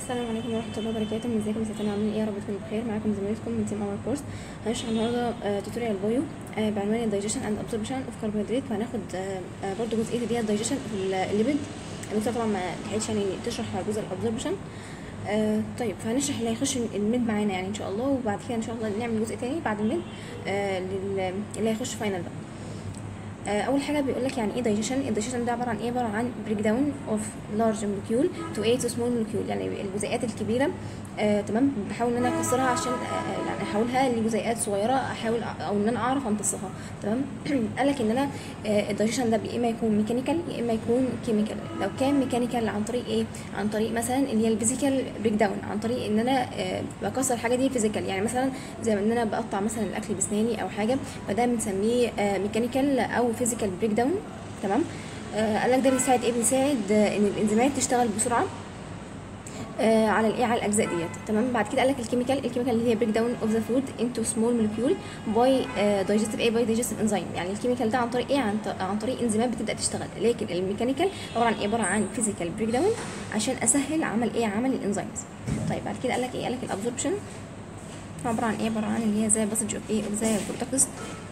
السلام عليكم ورحمة الله وبركاته ازيكم ازيكم عاملين ايه يا رب تكونوا بخير معاكم زميلتكم من تيم اور كورس هنشرح النهارده توتوريال بايو آه، بعنوان الدايجيشن اند ابسوربشن اوف كربوهيدرات وهناخد آه، آه، برضه جزئيه اللي هي الدايجيشن في الليبيد الدكتور طبعا ما لحقتش يعني تشرح جزء الابسوربشن آه طيب فهنشرح اللي هيخش الميد معانا يعني ان شاء الله وبعد كده ان شاء الله نعمل جزء تاني بعد الميد آه لل- اللي هيخش فاينل بقى آه، اول حاجه بيقول لك يعني ايه دايجيشن الدايجيشن ده عباره عن ايه عباره عن بريك داون اوف لارج مولكيول تو ايه تو سمول مولكيول يعني الجزيئات الكبيره آه تمام بحاول ان انا اكسرها عشان آه آه، يعني احولها لجزيئات صغيره احاول أ- او ان انا اعرف امتصها تمام قال لك ان انا آه الدايجيشن ده يا اما يكون ميكانيكال يا اما يكون كيميكال لو كان ميكانيكال عن طريق ايه عن طريق مثلا اللي هي الفيزيكال بريك داون عن طريق ان انا آه بكسر الحاجه دي فيزيكال يعني مثلا زي ما ان انا بقطع مثلا الاكل باسناني او حاجه فده بنسميه آه ميكانيكال او فيزيكال بريك داون تمام آه قال لك ده بيساعد ايه بيساعد آه ان الانزيمات تشتغل بسرعه آه على الايه على الاجزاء ديت تمام بعد كده قال لك الكيميكال الكيميكال اللي هي بريك داون اوف ذا فود انتو سمول مولكيول باي دايجستيف ايه باي دايجستيف انزيم يعني الكيميكال ده عن طريق ايه عن, ط- عن طريق انزيمات بتبدا تشتغل لكن الميكانيكال عباره عن ايه عباره عن فيزيكال بريك داون عشان اسهل عمل ايه عمل الانزيمز طيب بعد كده قال لك ايه قال لك الابزوربشن عباره عن ايه عباره عن اللي هي زي باسج اوف ايه اوف زي بروتاكس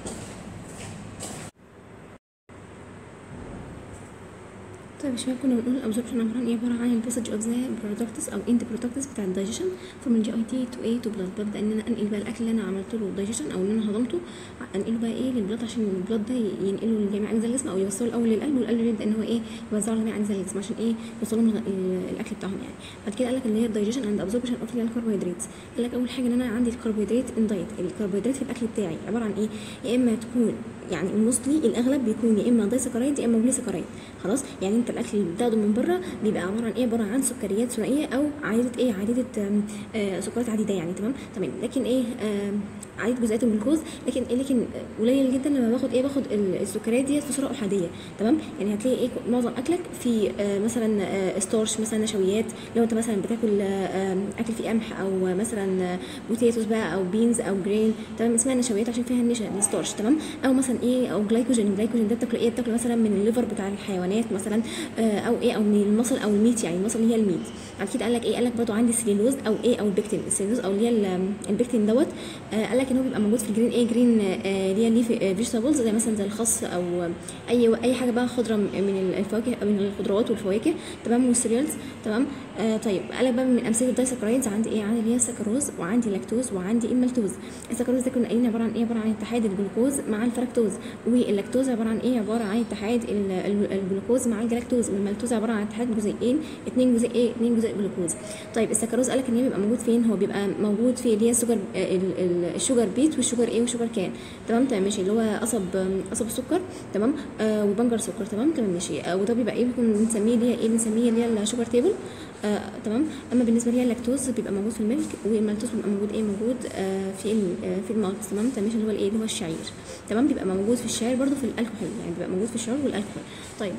طيب يا شباب كنا بنقول الابزوربشن عباره عن ايه عباره عن الباسج اوف ذا برودكتس او اند برودكتس بتاع الدايجيشن فروم الجي اي تي تو ايه تو بلاد ببدا ان انا انقل بقى الاكل اللي انا عملت له دايجيشن او ان انا هضمته انقله بقى ايه للبلاد عشان البلاد ده ينقله لجميع اجزاء الجسم او يوصله الاول للقلب والقلب يبدا ان هو ايه يوزعه لجميع اجزاء الجسم عشان ايه يوصلهم الغ- ال- الاكل بتاعهم يعني بعد كده قال لك ان هي الدايجيشن اند ابزوربشن اوف الكربوهيدرات قال لك اول حاجه ان انا عندي الكربوهيدرات ان دايت الكربوهيدرات في الاكل بتاعي عباره عن ايه يا اما تكون يعني الموستلي الاغلب بيكون يا اما دايسكرايد يا اما بوليسكرايد خلاص يعني انت الاكل اللي بتاخده من بره بيبقى عباره عن ايه عباره عن سكريات ثنائيه او عديده ايه عديده آم، آه سكريات عديده يعني تمام تمام لكن ايه آم، عديده جزيئات الجلوكوز لكن إيه لكن قليل جدا لما باخد ايه باخد ال- السكريات ديت في صوره احاديه تمام يعني هتلاقي ايه معظم اكلك في آه مثلا آه ستارش مثلا نشويات لو انت مثلا بتاكل آه آم، اكل فيه قمح او مثلا بوتيتوز بقى او بينز او جرين تمام اسمها نشويات عشان فيها النشا الستارش تمام او مثلا ايه او جلايكوجين الجلايكوجين ده بتاكل ايه بتاكل مثلا من الليفر بتاع الحيوانات مثلا آه او ايه او من المصل او الميت يعني المصل اللي هي الميت بعد كده قال لك ايه قال لك برضه عندي سليلوز او ايه او البكتين السليلوز او اللي هي ال- البكتين دوت آه قال لك ان هو بيبقى موجود في الجرين ايه جرين آه اللي هي ليف فيجيتابلز زي مثلا زي الخس او اي اي حاجه بقى خضره من الفواكه من الخضروات والفواكه تمام والسيريالز تمام آه طيب قال لك بقى من امثله الدايسكرايدز عندي ايه عندي اللي هي السكروز وعندي لاكتوز وعندي المالتوز السكروز ده كنا قايلين عباره عن ايه عباره عن اتحاد الجلوكوز مع الفركتوز واللاكتوز عباره عن ايه عباره عن اتحاد ال- ال- الجلوكوز مع الجلاكتوز والمالتوز عباره عن اتحاد جزيئين اتنين جزيء ايه اتنين جزيء جلوكوز طيب السكروز قالك ان هي بيبقى موجود فين هو بيبقى موجود في اللي هي السكر آه، ال- ال- الشوجر بيت والشوجر ايه والشوجر كان تمام تمام ماشي اللي هو قصب قصب السكر تمام آه وبنجر سكر تمام تمام ماشي آه وده بيبقى ايه بيكون بنسميه اللي هي ايه بنسميه اللي هي الشوجر تيبل آه تمام اما بالنسبه لي اللاكتوز بيبقى موجود في الميلك والمالتوز بيبقى موجود ايه موجود آه في ال- آه في المالت تمام تمام ماشي اللي هو الايه اللي هو الشعير تمام بيبقى موجود في الشعير برضو في الالكحول يعني بيبقى موجود في الشعير والالكحول طيب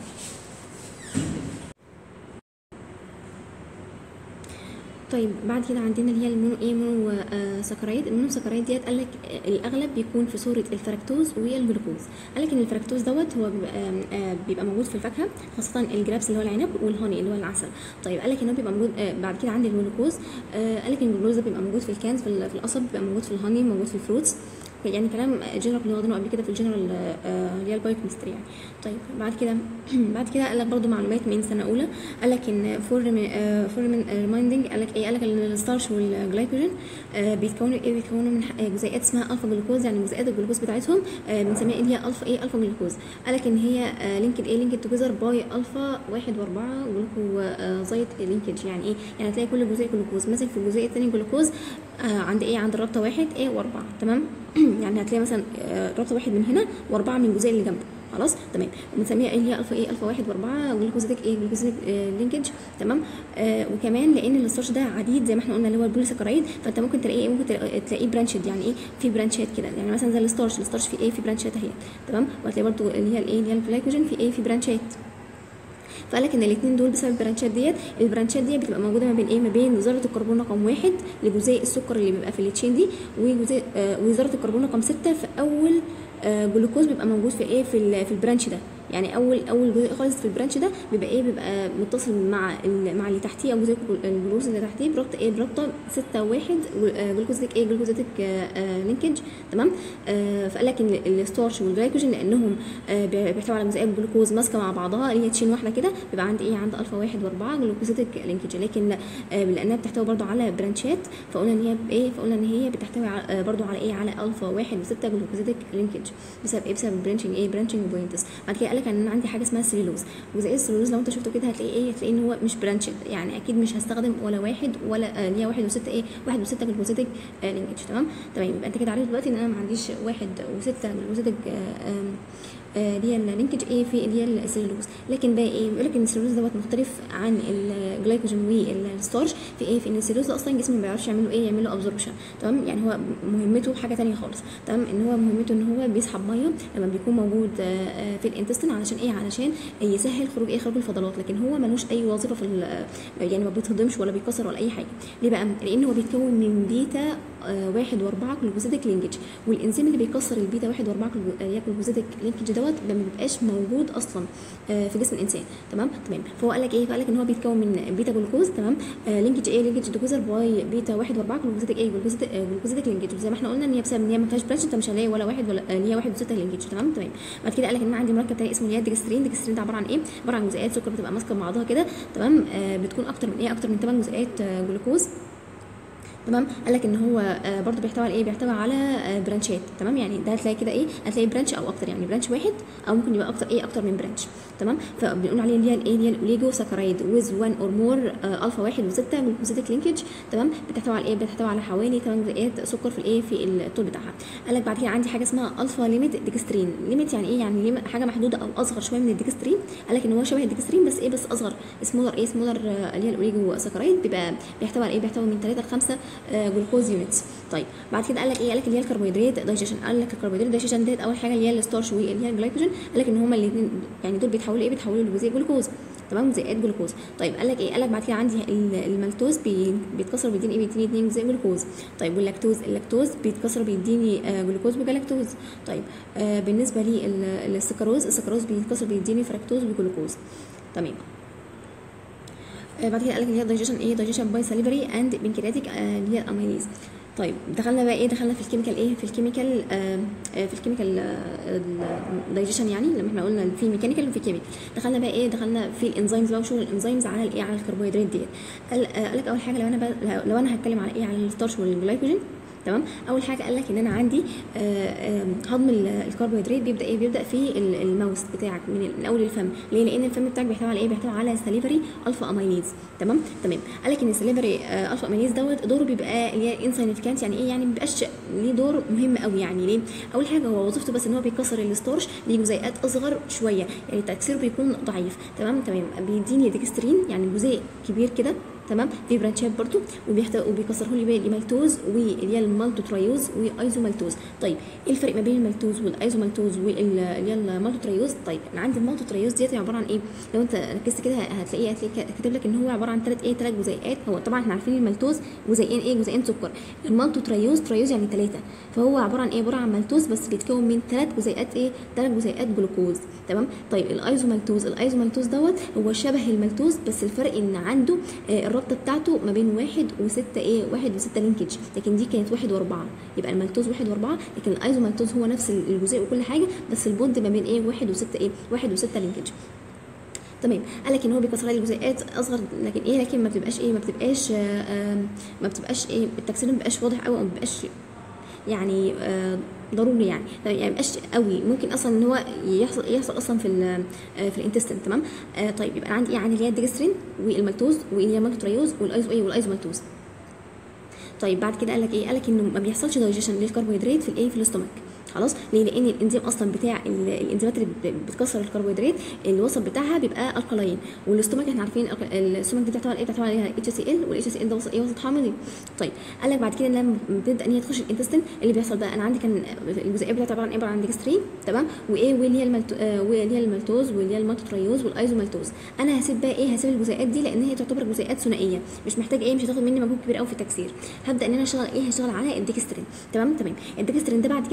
طيب بعد كده عندنا اللي هي المونو ايه مونو آه سكرايد المونو سكرايد ديت قال لك آه، الاغلب بيكون في صوره الفركتوز والجلوكوز قال لك ان الفركتوز دوت هو بيبقى آه آه، بيبقى موجود في الفاكهه خاصه الجرابس اللي هو العنب والهوني اللي هو العسل طيب قال لك ان هو بيبقى موجود آه بعد كده عندي الجلوكوز آه قال لك ان الجلوكوز ده بيبقى موجود في الكانز في, ال- في القصب بيبقى موجود في الهوني موجود في الفروتس يعني كلام جنرال اللي واخدينه قبل كده في الجنرال آه، اللي هي البايوكيمستري يعني طيب بعد كده بعد كده قال لك برضو معلومات من سنه اولى قال لك ان فور فور ريمايندنج قال لك ايه قال لك ان الستارش والجلايكوجين آه، بيتكونوا ايه بيتكونوا من ح- جزيئات اسمها الفا جلوكوز يعني جزيئات الجلوكوز بتاعتهم آه، بنسميها اللي هي الفا ايه الفا جلوكوز قال لك ان هي لينكد ايه لينكد توجذر باي الفا واحد واربعه جلوكو آه، زايت لينكج يعني ايه يعني هتلاقي كل جزيء جلوكوز ماسك في الجزيء الثاني جلوكوز آه، عند ايه عند الرابطه واحد ايه واربعه تمام يعني هتلاقي مثلا آه، رابطه واحد من هنا واربعه من الجزيء اللي جنبه خلاص تمام وبنسميها ايه هي الفا ايه الفا واحد واربعه جلوكوزيتك ايه جلوكوزيتك آه لينكج تمام آه وكمان لان الستارش ده عديد زي ما احنا قلنا اللي هو البوليساكرايد فانت ممكن تلاقيه ايه ممكن تلاقيه- تلاقيه برانشد يعني ايه في برانشات كده يعني مثلا زي الستارش الستارش في ايه في برانشات اهي تمام وهتلاقي برضو اللي هي الايه اللي هي الجلايكوجين في ايه في برانشات فقال لك ان الاثنين دول بسبب البرانشات ديت البرانشات دي بتبقى موجوده ما بين ايه ما بين ذره الكربون رقم واحد لجزيء السكر اللي بيبقى في التشين دي وجزيء آه وذره الكربون رقم ستة في اول آه جلوكوز بيبقى موجود في ايه في ال- في البرانش ده يعني اول اول جزء خالص في البرانش ده بيبقى ايه بيبقى متصل مع ال- مع اللي تحتيه او جزء الجلوكوز اللي تحتيه بربط ايه بربطه 6 1 جلوكوزيتك ايه جلوكوزيتك لينكج تمام آه فقال لك ان الستارش والجلايكوجين لانهم آه بي- بيحتوي على جزيئات جلوكوز ماسكه مع بعضها اللي هي تشين واحده كده بيبقى عندي ايه عند الفا واحد واربعه جلوكوزيتك لينكج لكن آه لانها بتحتوي برضو على برانشات فقلنا ان هي ايه فقلنا ان هي بتحتوي على آه برضو على ايه على الفا واحد وسته جلوكوزيتك لينكج بسبب ايه بسبب برانشنج ايه برانشنج بوينتس بعد كده قال لك ان انا عندي حاجه اسمها سليلوز جزيء السليلوز لو انت شفته كده هتلاقيه ايه هتلاقيه ان هو مش برانشد يعني اكيد مش هستخدم ولا واحد ولا آه، اللي هي واحد وسته ايه واحد وسته جلوكوزيتك آه لينكج تمام تمام يبقى انت كده عارف دلوقتي ان انا ما عنديش واحد وسته جلوكوزيتك آه آم، آه، اللي هي اللينكج ايه في اللي هي السليلوز لكن بقى ايه بيقول لك ان السليلوز دوت مختلف عن الجلايكوجين والستارش في ايه في ان السليلوز ده اصلا الجسم ما بيعرفش يعمل له ايه يعمل له ابزوربشن تمام يعني هو مهمته حاجه تانية خالص تمام ان هو مهمته ان هو بيسحب ميه لما بيكون موجود آه، آه، في الانتستين علشان ايه علشان يسهل خروج ايه خروج الفضلات لكن هو ملوش اي وظيفه في ال- يعني ما بيتهضمش ولا بيكسر ولا اي حاجه ليه بقى لان هو بيتكون من بيتا آه، واحد واربعه جلوكوزيتك لينكج والانزيم اللي بيكسر البيتا واحد واربعه جلو- آه، جلوكوزيتك لينكج دوت ده ما بيبقاش موجود اصلا آه، في جسم الانسان تمام تمام فهو قال لك ايه فقال لك ان هو بيتكون من بيتا جلوكوز تمام آه لينكج ايه لينكج ديكوزر باي بيتا واحد واربعه جلوكوزيتك ايه جلوكوزيتك آه جلوكوزيتك لينكج زي ما احنا قلنا ان هي بسبب ان هي ما فيهاش برانش انت مش هلاقي ولا واحد ولا آه، اللي هي واحد وسته لينكج تمام تمام بعد كده قال لك ان انا عندي مركب تاني اسمه اللي هي الديكسترين الديكسترين ده عباره عن ايه عباره عن جزيئات سكر بتبقى ماسكه بعضها كده تمام آه بتكون اكتر من ايه اكتر من 8 جزيئات آه جلوكوز تمام قال لك ان هو آه، برضه بيحتوي على ايه بيحتوي على آه، برانشات تمام يعني ده هتلاقي كده ايه هتلاقي برانش او اكتر يعني برانش واحد او ممكن يبقى اكتر ايه اكتر من برانش تمام فبنقول عليه اللي هي الايه اللي هي الاوليجو ساكرايد ويز 1 اور مور الفا واحد وسته جلوكوزيتك لينكج تمام بتحتوي على ايه بتحتوي على حوالي 8 جزيئات سكر في الايه في الطول بتاعها قال لك بعد كده عندي حاجه اسمها الفا ليميت ديكسترين ليميت يعني ايه يعني ليميت حاجه محدوده او اصغر شويه من الديكسترين قال لك ان هو شبه الديكسترين بس ايه بس اصغر سمولر ايه سمولر اللي هي الاوليجو ساكرايد بيبقى بيحتوي على ايه بيحتوي من 3 ل 5 جلوكوز يونتس طيب بعد كده قال لك ايه قال لك اللي هي الكربوهيدرات دايجيشن قال لك الكربوهيدرات دايجيشن ديت اول حاجه اللي هي الستارش واللي هي الجلايكوجين قال لك ان هما الاثنين يعني دول بيتحولوا ايه بيتحولوا لجزيء جلوكوز تمام جزيئات جلوكوز طيب قال لك ايه قال لك بعد كده عندي ال- المالتوز بي بيتكسر بيديني ايه بيديني 2 جزيء جلوكوز طيب واللاكتوز اللاكتوز بيتكسر بيديني آه جلوكوز وجلاكتوز طيب آه بالنسبه لي ال- السكروز السكروز بيتكسر بيديني فركتوز وجلوكوز تمام آه، بعد كده قال لك اللي هي دايجيشن ايه دايجيشن باي ساليفري اند بنكرياتيك اللي هي الاميليز طيب دخلنا بقى ايه دخلنا في الكيميكال ايه في الكيميكال آه آه، في الكيميكال دايجيشن يعني لما احنا قلنا في ميكانيكال وفي كيميكال دخلنا بقى ايه دخلنا في الانزيمز بقى وشغل الانزيمز على الايه على الكربوهيدرات ديت قال آه، قال لك اول حاجه لو انا بقى لو انا هتكلم على ايه على الستارش والجلايكوجين تمام اول حاجه قال لك ان انا عندي آه، آه، هضم ال- الكربوهيدرات بيبدا ايه بيبدا في ال- الماوس بتاعك من ال- من اول الفم ليه لان الفم بتاعك بيحتوي على ايه بيحتوي على ساليفري الفا اميليز تمام تمام قال لك ان الساليفري آه، الفا اميليز دوت دوره بيبقى اللي هي انسينيفيكانت يعني ايه يعني ما بيبقاش ليه دور مهم قوي يعني ليه اول حاجه هو وظيفته بس ان هو بيكسر الستارش لجزيئات اصغر شويه يعني تكسيره بيكون ضعيف تمام تمام بيديني ديكسترين يعني جزيء كبير كده تمام في برانشات برضو وبيحتوي وبيكسره لي بقى المالتوز واللي هي المالتوتريوز وايزومالتوز طيب ايه الفرق ما بين المالتوز والايزومالتوز واللي هي المالتوتريوز طيب انا عندي المالتوتريوز ديت عباره عن ايه لو انت ركزت كده هتلاقيه هتلاقيه كاتب لك ان هو عباره عن ثلاث ايه ثلاث جزيئات هو طبعا احنا عارفين المالتوز جزيئين ايه جزيئين سكر المالتوتريوز تريوز يعني ثلاثه فهو عباره عن ايه عباره عن مالتوز بس بيتكون من ثلاث جزيئات ايه ثلاث جزيئات جلوكوز تمام طيب الايزومالتوز الايزومالتوز دوت هو شبه المالتوز بس الفرق ان عنده آه، الرابطه بتاعته ما بين واحد وستة ايه واحد وستة لينكج لكن دي كانت واحد واربعة يبقى المالتوز واحد واربعة لكن الايزومالتوز هو نفس الجزيء وكل حاجة بس البوند ما بين ايه واحد وستة ايه واحد وستة لينكج تمام قال لك ان هو بيكسر لي الجزيئات اصغر لكن ايه لكن ما بتبقاش ايه ما بتبقاش آه، آه، ما بتبقاش ايه التكسير ما بيبقاش واضح قوي او ما بيبقاش يعني آه، ضروري يعني يعني مبقاش قوي ممكن اصلا ان هو يحصل يحصل اصلا في ال في الانتستين تمام آه طيب يبقى انا عندي ايه عندي اللي هي الديجسترين والمالتوز واللي هي المالتوتريوز والايزو ايه والايزومالتوز طيب بعد كده قال لك ايه قال لك انه ما بيحصلش دايجيشن للكربوهيدرات في الايه في الاستومك خلاص ليه لان الانزيم اصلا بتاع ال- الانزيمات اللي بت- بتكسر الكربوهيدرات الوسط بتاعها بيبقى الكلاين والاستومك احنا عارفين الألك- الاستومك دي بتحتوي على ايه بتحتوي على اتش سي ال والاتش سي ال ده وسط ايه وسط حامضي طيب قال لك بعد كده لما بتبدا ان هي تخش الانتستين اللي بيحصل بقى انا عندي كان الجزئيه بتاعتها عباره عن إيه؟ عباره عن ديكسترين تمام وايه واللي هي الملتو... آه، واللي هي المالتوز واللي هي المالتوتريوز والايزومالتوز انا هسيب بقى ايه هسيب الجزيئات دي لان هي تعتبر جزيئات ثنائيه مش محتاج ايه مش هتاخد مني مجهود كبير قوي في التكسير هبدا ان انا اشتغل ايه هشتغل على الديكسترين تمام تمام الديكسترين ده بعد كده هقوم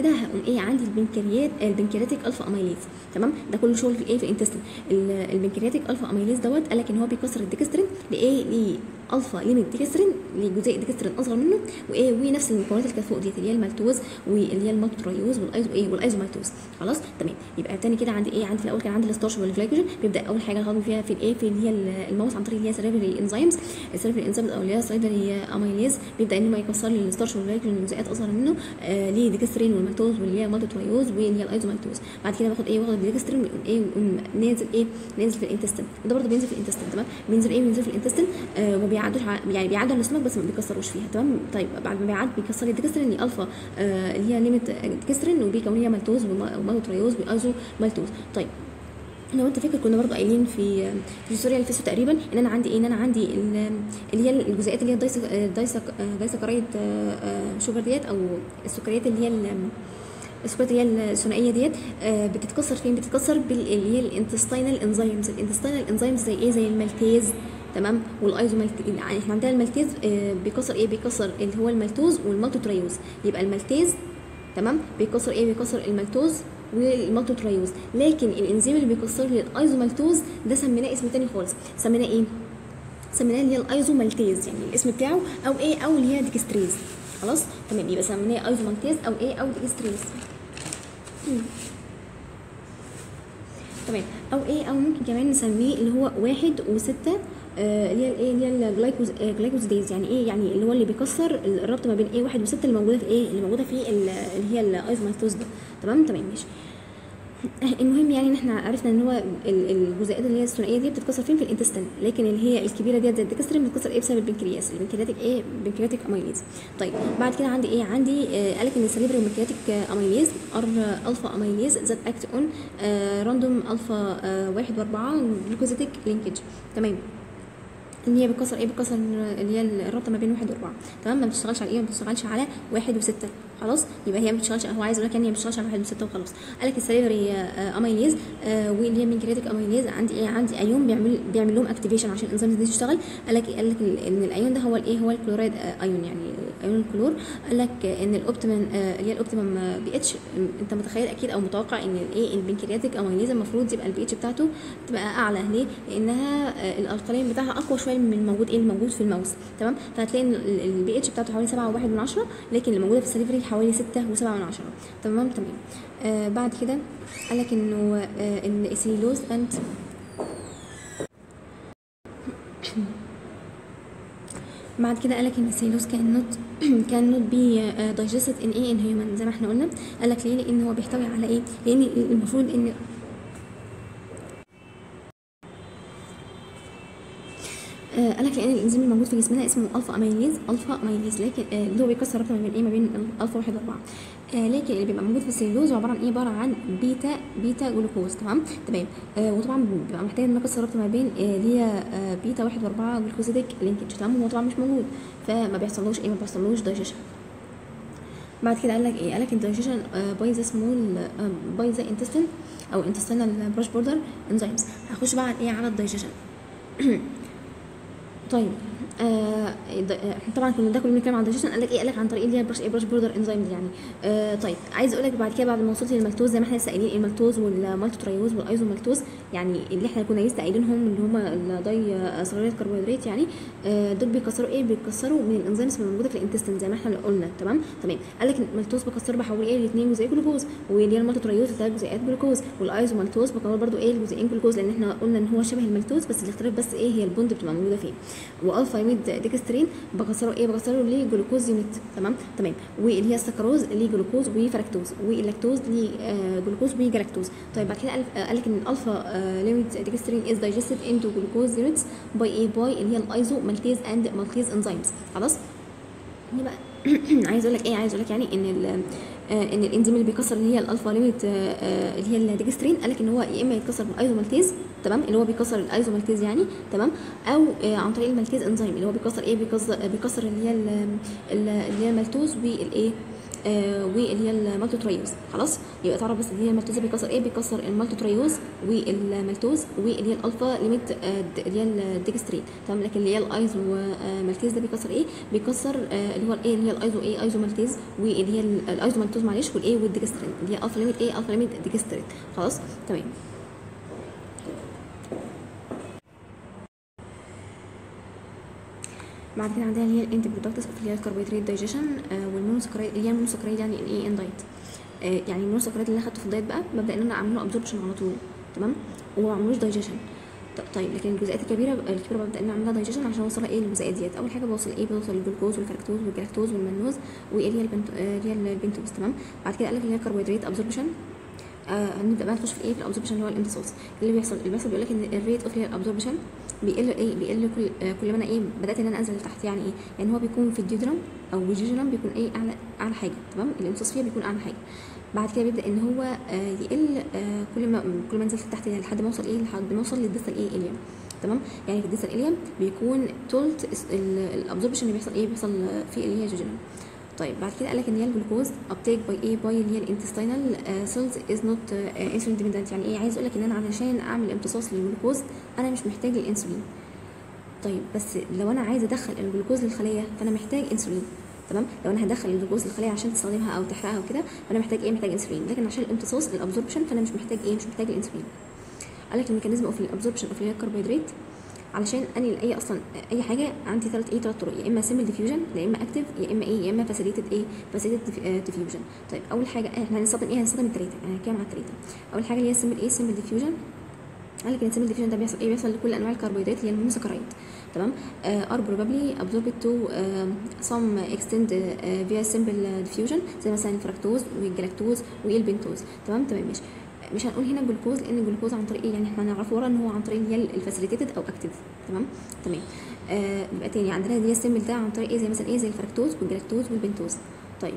الايه عندي البنكريات البنكرياتيك الفا اميليز تمام ده كله شغل في الايه في الانتستين ال- البنكرياتيك الفا اميليز دوت قال لك ان هو بيكسر الديكسترين لايه لالفا ليميت ديكسترين لجزيء ديكسترين اصغر منه وايه ونفس المكونات اللي كانت فوق ديت اللي هي المالتوز واللي هي المالتوتريوز والايزو ايه والايزومالتوز خلاص تمام يبقى تاني كده عندي ايه عندي في الاول كان عندي الستارش والجلايكوجين بيبدا اول حاجه الهضم فيها في الايه في اللي هي الماوس عن طريق اللي هي سيرفري انزيمز السيرفري انزيمز او اللي هي سيرفري اميليز بيبدا ان هو يكسر لي الستارش والجلايكوجين جزيئات اصغر منه آه لديكسترين والمالتوز واللي هي المالتوتريوز واللي هي الايزومالتوز بعد كده باخد ايه باخد الديكسترين ويقوم ايه ويقوم نازل ايه نازل في الانتستين وده برضه بينزل في الانتستين تمام بينزل ايه بينزل في الانتستين آه وما بيعدوش ع- يعني بيعدوا على السمك بس ما بيكسروش فيها تمام طيب بعد ما بيعد بيكسر لي الديكسترين اللي الفا آه اللي هي ليميت ديكسترين وبيكون لي مالتوز ومالتوتريوز وايزو مالتوز طيب لو انت فاكر كنا برضو قايلين في في سوريا الفيسو تقريبا ان انا عندي ايه ان انا عندي ال- اللي هي الجزيئات اللي هي الدايسك الدايسك دايسكرايد شوجر ديت او السكريات اللي هي ال- السكريات اللي هي الثنائيه ديت آه، بتتكسر فين بتتكسر بال- اللي هي الانتستينال انزيمز الانتستينال انزيمز زي ايه زي المالتيز تمام والايزومالت يعني احنا عندنا المالتيز آه، بيكسر ايه بيكسر اللي هو المالتوز والمالتوتريوز يبقى المالتيز تمام بيكسر ايه بيكسر المالتوز والمالتوتريوز لكن الانزيم اللي بيكسر لي الايزومالتوز ده سميناه اسم تاني خالص سميناه ايه سميناه اللي هي الايزومالتيز يعني الاسم بتاعه او ايه او اللي هي ديكستريز خلاص تمام يبقى سميناه ايزومالتيز او ايه او ديكستريز تمام او ايه او ممكن كمان نسميه اللي هو واحد وستة آه، اللي هي الايه اللي هي الجلايكوز آه، جلايكوز دايز يعني ايه يعني اللي هو اللي بيكسر الربط ما بين ايه واحد وستة اللي موجوده في ايه اللي موجوده في ال- اللي هي الايزومالتوز ده تمام تمام ماشي المهم يعني ان احنا عرفنا ان هو ال- الجزيئات اللي هي الثنائيه دي بتتكسر فين في الانتستين لكن اللي هي الكبيره ديت زي الديكسترين بتتكسر ايه بسبب البنكرياس البنكرياتيك ايه بنكرياتيك اميليز طيب بعد كده عندي ايه عندي آه قالك ان السليبري والبنكرياتيك اميليز ار الفا اميليز ذات اكت اون راندوم الفا آه واحد واربعه جلوكوزيتيك لينكج تمام ان هي بتكسر ايه بتكسر اللي هي الرابطه ما بين واحد واربعه تمام ما بتشتغلش على ايه ما بتشتغلش على واحد وسته خلاص يبقى هي ما بتشتغلش هو عايز يقول لك ان هي ما بتشتغلش على واحد وسته وخلاص قال لك السليفري اميليز آه واللي هي منكرياتيك اميليز عندي ايه عندي ايون بيعمل بيعمل لهم اكتيفيشن عشان الانزيم دي تشتغل قال لك قال لك ان الايون ده هو الايه هو الكلورايد آه ايون يعني ايون الكلور قال لك ان الاوبتيمم آه اللي هي الاوبتيمم بي اتش انت متخيل اكيد او متوقع ان الايه البنكرياتيك اميليز المفروض يبقى البي اتش بتاعته تبقى اعلى ليه لانها آه الالقلين بتاعها اقوى شويه من الموجود ايه الموجود في الماوس تمام فهتلاقي ان البي اتش بتاعته حوالي 7 وواحد من عشرة لكن اللي موجوده في السليفري حوالي 6 و7 من عشرة تمام تمام آه بعد كده قال لك انه آه ان السيلوز اند بعد كده قالك ان السيلوز كان نوت كان نوت بي دايجستد ان ايه ان هيومن زي ما احنا قلنا قالك ليه لان هو بيحتوي على ايه لان المفروض ان آه قالك لان الانزيم الموجود في جسمنا اسمه الفا اميليز الفا اميليز لكن آه اللي هو بيكسر ربط ما بين ايه ما بين الفا واحد واربعه آه لكن اللي بيبقى موجود في السيلوز عباره عن ايه عباره عن بيتا بيتا جلوكوز تمام تمام آه وطبعا بيبقى محتاج ان اكسر ربط ما بين آه اللي هي آه بيتا واحد واربعه جلوكوزيديك لينكج تمام هو طبعا مش موجود فما بيحصلوش ايه ما بيحصلوش دايجيشن بعد كده قال لك ايه قال لك الدايجيشن باي ذا سمول باي ذا انتستين او انتستينال براش بوردر انزيمز هخش بقى على ايه على الدايجيشن طيب آه طبعا كنا ده كنا بنتكلم عن الدايجيشن قال لك ايه قال لك عن طريق اللي هي برش ايه برش بوردر انزيمز يعني آه طيب عايز اقول لك بعد كده بعد ما وصلت للمالتوز زي ما احنا لسه قايلين المالتوز والمالتوتريوز والايزومالتوز يعني اللي احنا كنا لسه قايلينهم اللي هم الداي صغيره الكربوهيدرات يعني آه دول بيكسروا ايه بيكسروا من الانزيمز اللي موجوده في الانتستين زي ما احنا قلنا تمام تمام قال لك المالتوز بكسره بحول ايه الاثنين جزيء جلوكوز واللي هي المالتوتريوز ثلاث جزيئات جلوكوز والايزومالتوز بكسر برده ايه الجزيئين جلوكوز لان احنا قلنا ان هو شبه المالتوز بس الاختلاف بس ايه هي البوند بتبقى موجوده فين والفا يميد ديكسترين بكسره ايه بكسره ليه جلوكوز يونت تمام تمام واللي هي السكروز ليه جلوكوز وفركتوز واللاكتوز ليه آه جلوكوز وجلاكتوز طيب بعد كده قال لك ان الالفا آه ليميت ديكسترين از دايجستد انتو جلوكوز يونتس باي ايه باي اللي هي الايزو مالتيز اند مالتيز انزيمز خلاص يبقى عايز اقول لك ايه عايز اقول لك يعني ان آه ان الانزيم اللي بيكسر اللي هي الالفا ليميت آه اللي هي الديكسترين قال لك ان هو يا اما يتكسر بالايزومالتيز تمام اللي هو بيكسر الايزومالتيز يعني تمام او آه عن طريق المالتيز انزيم اللي هو بيكسر ايه بيكسر بيكسر اللي هي اللي هي المالتوز والايه آه واللي هي المالتوتريوز خلاص يبقى تعرف بس اللي هي المالتوز بيكسر ايه بيكسر المالتوتريوز والمالتوز واللي هي الالفا ليميت آه د- اللي هي الديكسترين تمام لكن اللي هي الايزو آه مالتيز ده بيكسر ايه بيكسر آه اللي هو الايه اللي هي الايزو ايه ايزو مالتيز واللي هي ال- الايزو مالتوز معلش والايه والديكسترين اللي هي الفا ليميت ايه الفا ليميت ديكسترين خلاص تمام بعد كده عندنا اللي هي الانتي برودكتس اللي هي الكربوهيدرات دايجيشن والمونوسكرايد اللي هي المونوسكرايد يعني الايه ان دايت آه، يعني المونوسكرايد اللي انا خدته في الدايت بقى ببدا ان انا اعمل له ابزوربشن على طول تمام وما بعملوش دايجيشن طيب لكن الجزيئات الكبيره الكبيره ببدا ان أنا اعملها دايجيشن عشان اوصلها ايه للجزيئات ديت اول حاجه بوصل ايه بوصل الجلوكوز والفركتوز والجلاكتوز والمنوز واللي هي البنت آه، اللي هي البنتوز تمام بعد كده قال لك اللي هي الكربوهيدرات ابزوربشن آه هنبدا بقى نخش في ايه في الابزوربشن اللي هو الامتصاص اللي بيحصل اللي بيحصل بيقول لك ان الريت اوف الابزوربشن بيقل ايه بيقل كل آه كل ما انا ايه بدات ان انا انزل لتحت يعني ايه يعني هو بيكون في الديودرم او الجيجرم بيكون ايه اعلى اعلى حاجه تمام الامتصاص فيها بيكون اعلى حاجه بعد كده بيبدا ان هو آه يقل آه كل ما كل ما نزلت لتحت يعني لحد ما اوصل ايه لحد ما اوصل للديستال ايه اليوم تمام يعني في الديستال اليوم بيكون تولت الابزوربشن اللي بيحصل ايه بيحصل في اللي هي جيجرم طيب بعد كده قال لك ان هي الجلوكوز ابتيك باي ايه باي اللي هي الانتستينال سيلز از نوت انسولين ديبندنت يعني ايه عايز اقول لك ان انا علشان اعمل امتصاص للجلوكوز انا مش محتاج الانسولين طيب بس لو انا عايزه ادخل الجلوكوز للخليه فانا محتاج انسولين تمام لو انا هدخل الجلوكوز للخليه عشان تستخدمها او تحرقها وكده فانا محتاج ايه محتاج انسولين لكن عشان الامتصاص الابزوربشن فانا مش محتاج ايه مش محتاج الانسولين قال لك الميكانيزم اوف الابزوربشن اوف الكربوهيدرات علشان انقل اي اصلا اي حاجه عندي ثلاث ايه ثلاث طرق يا اما سيمبل ديفيوجن يا اما اكتف يا اما ايه يا اما فاسيليتد ايه فاسيليتد ديفيوجن طيب اول حاجه احنا هنستخدم ايه هنستخدم الثلاثه يعني هنتكلم على الثلاثه اول حاجه اللي هي سيمبل ايه سيمبل ديفيوجن قال لك ان السيمبل ديفيوجن ده بيحصل ايه بيحصل لكل انواع الكربوهيدرات اللي هي المونوسكرايد تمام ار بروبابلي absorbed to uh, some extent uh, via simple diffusion زي مثلا الفركتوز والجلاكتوز والبنتوز تمام تمام ماشي مش هنقول هنا جلوكوز لان الجلوكوز عن طريق ايه يعني احنا هنعرفه ورا ان هو عن طريق اللي هي الفاسيليتيتد او اكتيف تمام تمام آه يبقى تاني عندنا اللي هي السيمبل ده عن طريق ايه زي مثلا ايه زي الفركتوز والجلاكتوز والبنتوز طيب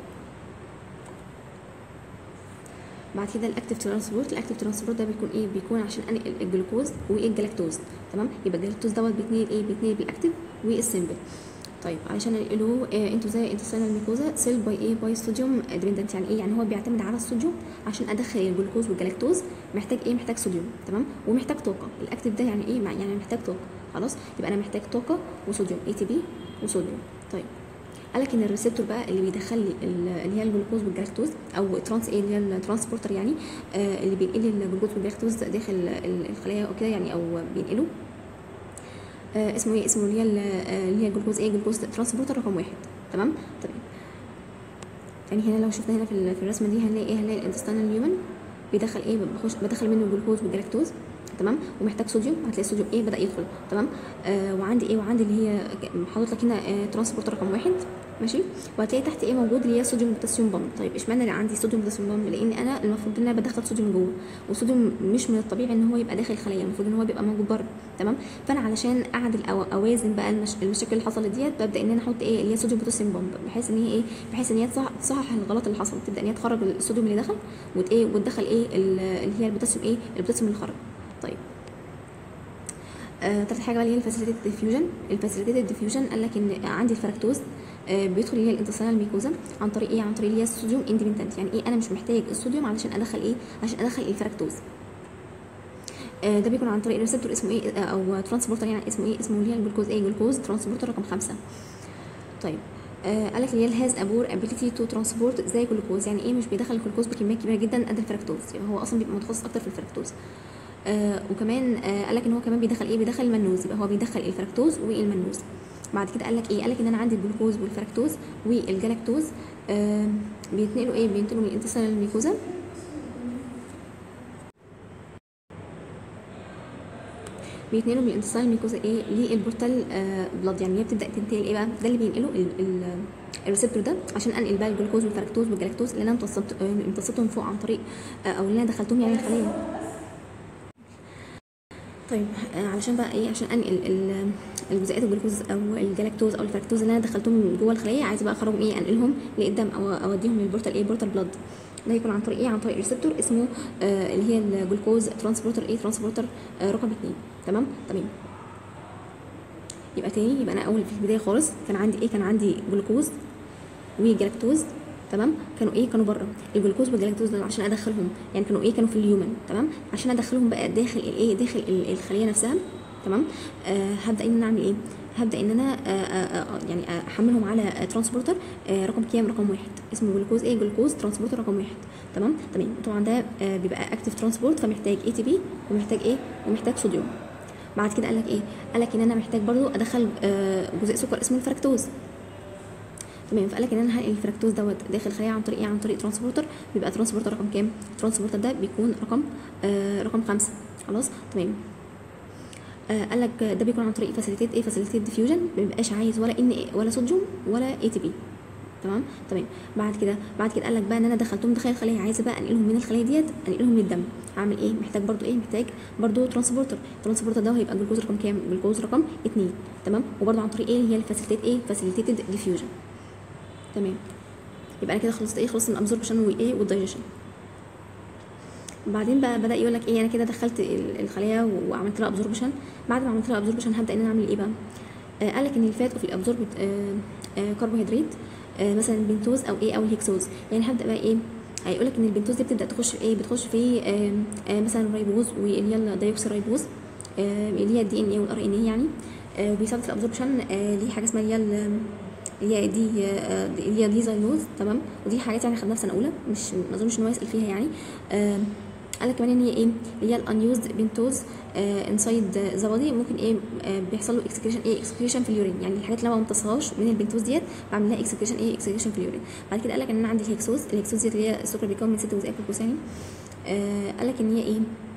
بعد كده الاكتيف ترانسبورت الاكتيف ترانسبورت ده بيكون ايه بيكون عشان انقل الجلوكوز والجلاكتوز تمام يبقى الجلاكتوز دوت بيتنقل ايه بيتنقل بالاكتيف والسيمبل طيب علشان انقله آه انتوا زي انتستينال ميكوزا سيل باي ايه باي صوديوم ديبندنت يعني ايه يعني هو بيعتمد على الصوديوم عشان ادخل الجلوكوز والجلاكتوز محتاج ايه محتاج صوديوم تمام ومحتاج طاقه الاكتيف ده يعني ايه يعني محتاج طاقه خلاص يبقى انا محتاج طاقه وصوديوم اي تي بي وصوديوم طيب قال لك ان الريسبتور بقى اللي بيدخل لي اللي هي الجلوكوز والجلاكتوز او ترانس ايه اللي هي الترانسبورتر يعني آه اللي بينقل الجلوكوز والجلاكتوز داخل الخلايا او كده يعني او بينقله آه اسمه ايه اسمه اللي هي اللي هي الجلوكوز ايه جلوكوز ترانسبورتر رقم واحد تمام تمام يعني هنا لو شفنا هنا في, في الرسمه دي هنلاقي ايه هنلاقي الانتستينال هيومن بيدخل ايه بخش بدخل منه الجلوكوز والجلاكتوز تمام ومحتاج صوديوم هتلاقي الصوديوم ايه بدا يدخل تمام آه وعندي ايه وعندي اللي هي حاطط لك هنا آه ترانسبورتر رقم واحد ماشي وهتلاقي تحت ايه موجود اللي هي صوديوم بوتاسيوم بامب طيب اشمعنى اللي عندي صوديوم بوتاسيوم بامب لان انا المفروض ان انا بدخل صوديوم جوه والصوديوم مش من الطبيعي ان هو يبقى داخل الخليه المفروض ان هو بيبقى موجود بره تمام فانا علشان اعدل او اوازن بقى المش... المشاكل اللي حصلت ديت ببدا ان انا احط ايه اللي هي صوديوم بوتاسيوم بامب بحيث ان هي ايه بحيث ان هي تصحح, تصحح الغلط اللي حصل تبدا ان هي تخرج الصوديوم اللي دخل وت ايه وتدخل ايه اللي هي البوتاسيوم ايه البوتاسيوم اللي خرج طيب آه، تالت حاجه بقى اللي هي الفاسيليتيد ديفيوجن الفاسيليتيد ديفيوجن قال لك ان عندي الفركتوز آه بيدخل اللي هي الانتصال الميكوزا عن طريق ايه عن طريق اللي هي الصوديوم اندبندنت يعني ايه انا مش محتاج الصوديوم علشان ادخل ايه عشان ادخل الفركتوز آه ده بيكون عن طريق ريسبتور اسمه ايه او ترانسبورتر يعني اسمه ايه اسمه اللي هي الجلوكوز ايه جلوكوز ترانسبورتر رقم خمسة طيب آه قال لك اللي هي الهاز ابور ابيليتي تو ترانسبورت زي جلوكوز يعني ايه مش بيدخل الجلوكوز بكميات كبيره جدا قد الفركتوز يعني هو اصلا بيبقى متخصص اكتر في الفركتوز آه وكمان آه قال لك ان هو كمان بيدخل ايه بيدخل المنوز يبقى هو بيدخل الفركتوز والمنوز بعد كده قال لك ايه قال لك ان انا عندي الجلوكوز والفركتوز والجلاكتوز آه بيتنقلوا ايه بينتقلوا من الانتستين الميكوزا بيتنقلوا من الانتستين الميكوزا ايه للبورتال آه بلاد يعني هي بتبدا تنتقل ايه بقى ده اللي بينقله ال ال الريسبتور ده عشان انقل بقى الجلوكوز والفركتوز والجلاكتوز اللي انا امتصت امتصتهم فوق عن طريق او اللي انا دخلتهم يعني الخليه طيب علشان بقى ايه عشان انقل الجزيئات الجلوكوز او الجلاكتوز او الفركتوز اللي انا دخلتهم جوه الخليه عايزه بقى اخرجهم ايه انقلهم لقدام او اوديهم للبورتال ايه بورتال بلاد ده يكون عن طريق ايه عن طريق ريسبتور اسمه آه اللي هي الجلوكوز ترانسبورتر ايه ترانسبورتر آه رقم اتنين تمام تمام يبقى تاني يبقى انا اول في البدايه خالص كان عندي ايه كان عندي جلوكوز وجلاكتوز تمام كانوا ايه كانوا بره الجلوكوز والجلاكتوز دول عشان ادخلهم يعني كانوا ايه كانوا في اليومن تمام عشان ادخلهم بقى داخل الايه داخل ال- الخليه نفسها تمام آه هبدا ان انا اعمل ايه هبدا ان انا آه آه آه يعني احملهم على آه ترانسبورتر آه رقم كام رقم واحد اسمه جلوكوز ايه جلوكوز ترانسبورتر رقم واحد تمام تمام طبعا ده آه بيبقى اكتف ترانسبورت فمحتاج اي تي بي ومحتاج ايه ومحتاج صوديوم بعد كده قال لك ايه قال لك ان انا محتاج برضو ادخل آه جزيء سكر اسمه الفركتوز تمام فقال لك ان انا هنقل الفركتوز دوت داخل الخليه عن طريق ايه عن طريق ترانسبورتر بيبقى ترانسبورتر رقم كام ترانسبورتر ده بيكون رقم آه رقم خمسة خلاص تمام آه قال لك ده بيكون عن طريق فاسيليتيت ايه فاسيليتيت ديفيوجن ما بيبقاش عايز ولا ان ولا صوديوم ولا اي تي بي تمام تمام بعد كده بعد كده قال لك بقى ان انا دخلتهم داخل الخليه عايزه بقى انقلهم من الخليه ديت انقلهم للدم هعمل ايه محتاج برضو ايه محتاج برضو ترانسبورتر الترانسبورتر ده هيبقى جلوكوز رقم كام جلوكوز رقم 2 تمام وبرضو عن طريق ايه اللي هي الفاسيليتيت ايه فاسيليتيتد ديفيوجن تمام يبقى انا كده خلصت ايه خلصت الابزوربشن وايه والدايجيشن بعدين بقى بدا يقول لك ايه انا كده دخلت ال- الخليه وعملت لها ابزوربشن بعد ما عملت لها ابزوربشن هبدا ان انا اعمل ايه بقى آه قال لك ان الفات اوف الابزوربت آه آه كربوهيدرات آه مثلا البنتوز او ايه او الهكسوز يعني هبدا بقى ايه هيقول لك ان البنتوز دي بتبدا تخش في ايه بتخش في آه آه مثلا الريبوز واللي هي الديوكسي ريبوز آه اللي هي الدي ان اي والار ان اي يعني آه وبيساعد في الابزوربشن آه ليه حاجه اسمها اللي هي ال- اللي هي دي آه، دي- اللي هي دي زايلوز تمام ودي حاجات يعني خدناها في سنه اولى مش ما اظنش ان هو يسال فيها يعني آه قال لك كمان ان هي ايه اللي هي الانيوزد بنتوز انسايد ذا بودي ممكن ايه آه بيحصل له اكسكريشن ايه اكسكريشن في اليورين يعني الحاجات اللي انا ما بمتصهاش من البنتوز ديت بعمل لها اكسكريشن ايه اكسكريشن في اليورين بعد كده قال لك ان انا عندي الهكسوز الهكسوز ديت اللي هي السكر بيكون من ست جزيئات جلوكوز يعني آه قال لك ان هي ايه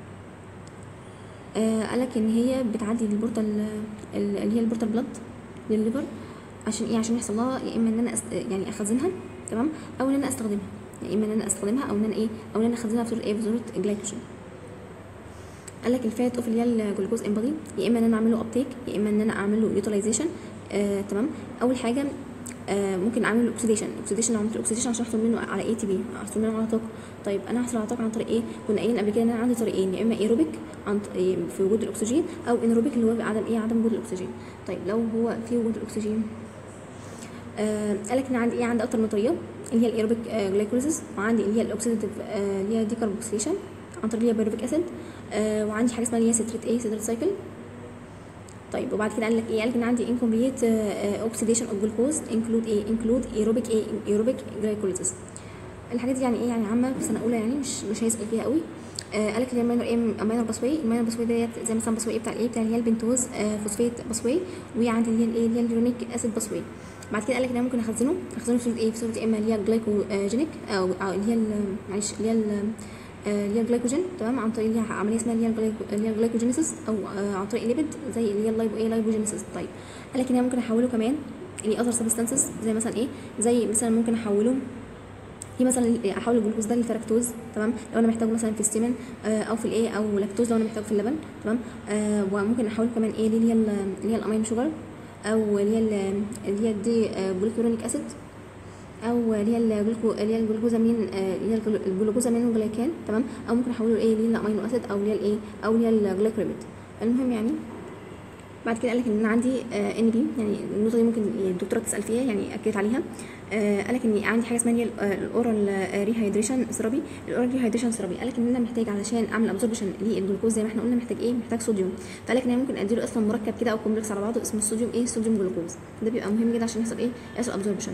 آه قال لك ان هي بتعدي البورتال ال- اللي هي البورتال بلاد للليفر عشان ايه عشان يحصل لها يا اما ان انا أست... يعني اخزنها تمام او ان انا استخدمها يا اما ان انا استخدمها او ان انا ايه او ان انا اخزنها في صوره ايه في صوره جلايكوجين قال لك الفات اوف اللي هي الجلوكوز امبادي يا اما ان انا اعمل له ابتيك يا اما ان انا اعمل له يوتيلايزيشن آه تمام اول حاجه آه ممكن اعمل له اوكسيديشن اوكسيديشن لو عملت اوكسيديشن عشان احصل منه على اي تي بي احصل منه على طاقه طيب انا هحصل على طاقه عن طريق ايه كنا قايلين قبل كده ان انا عندي طريقين يا اما ايروبيك عن ط- إيه في وجود الاكسجين او انيروبيك اللي هو عدم ايه عدم وجود الاكسجين طيب لو هو في وجود الاكسجين آه قال لك ان عندي ايه عندي اكتر من طريقه اللي هي الايروبيك آه جلايكوليسيس وعندي اللي هي الاوكسيديتيف آه اللي هي ديكربوكسيليشن عن طريق اللي هي بيروفيك اسيد آه وعندي حاجه اسمها اللي هي ستريت ايه ستريت سايكل طيب وبعد كده قال لك ايه قال لك ان عندي incomplete اوكسيديشن اوف جلوكوز انكلود ايه انكلود ايروبيك ايه ايروبيك جلايكوليسيس الحاجات دي يعني ايه يعني عامه في سنه اولى يعني مش مش هيسال فيها قوي آه قال لك اللي هي ماينر ايه ماينر باسوي الماينر باسوي ديت زي مثلا باسوي بتاع الايه بتاع اللي هي البنتوز آه فوسفيت باسوي وعندي اللي هي الايه اللي هي اليورونيك اسيد باسوي بعد كده قال لك ان انا ممكن اخزنه اخزنه في صوره ايه في صوره يا اما اللي هي جلايكوجينيك او أو اللي هي ال- معلش اللي هي ال- آه، اللي هي الجلايكوجين تمام عن طريق اللي هي عمليه اسمها اللي هي الجلايكو- اللي هي الجلايكوجينيسيس او آه، عن طريق الليبيد زي اللي هي اللايبو ايه لايبوجينيسيس طيب قال لك ان انا ممكن احوله كمان اللي اذر سبستانسز زي مثلا ايه زي مثلا ممكن احوله في مثلا احول الجلوكوز ده للفركتوز تمام لو انا محتاجه مثلا في السيمن آه، او في الايه او لاكتوز لو انا محتاجه في اللبن تمام آه وممكن احوله كمان ايه اللي هي ال- اللي هي الامين شوجر او اللي هي ال- اللي هي الدي جلوكورونيك اسيد او اللي هي الجلوكو اللي هي الجلوكوزامين آه، اللي هي الجلو- الجلوكوزامين وجلايكان تمام او ممكن احوله ايه اللي هي الامينو اسيد او اللي هي الايه او اللي هي الجلايكوليبيد المهم يعني بعد كده قال لك ان انا عندي ان بي يعني النقطه دي ممكن الدكتوره تسال فيها يعني اكدت عليها آه، قال لك ان عندي حاجه اسمها الاورال ريهايدريشن ثيرابي الاورال ريهايدريشن ثيرابي قال لك ان انا محتاج علشان اعمل ابزوربشن للجلوكوز زي ما احنا قلنا محتاج ايه محتاج صوديوم فقال لك ان انا ممكن اديله اصلا مركب كده او كومبلكس على بعضه اسمه الصوديوم ايه صوديوم جلوكوز ده بيبقى مهم جدا عشان يحصل ايه يحصل ابزوربشن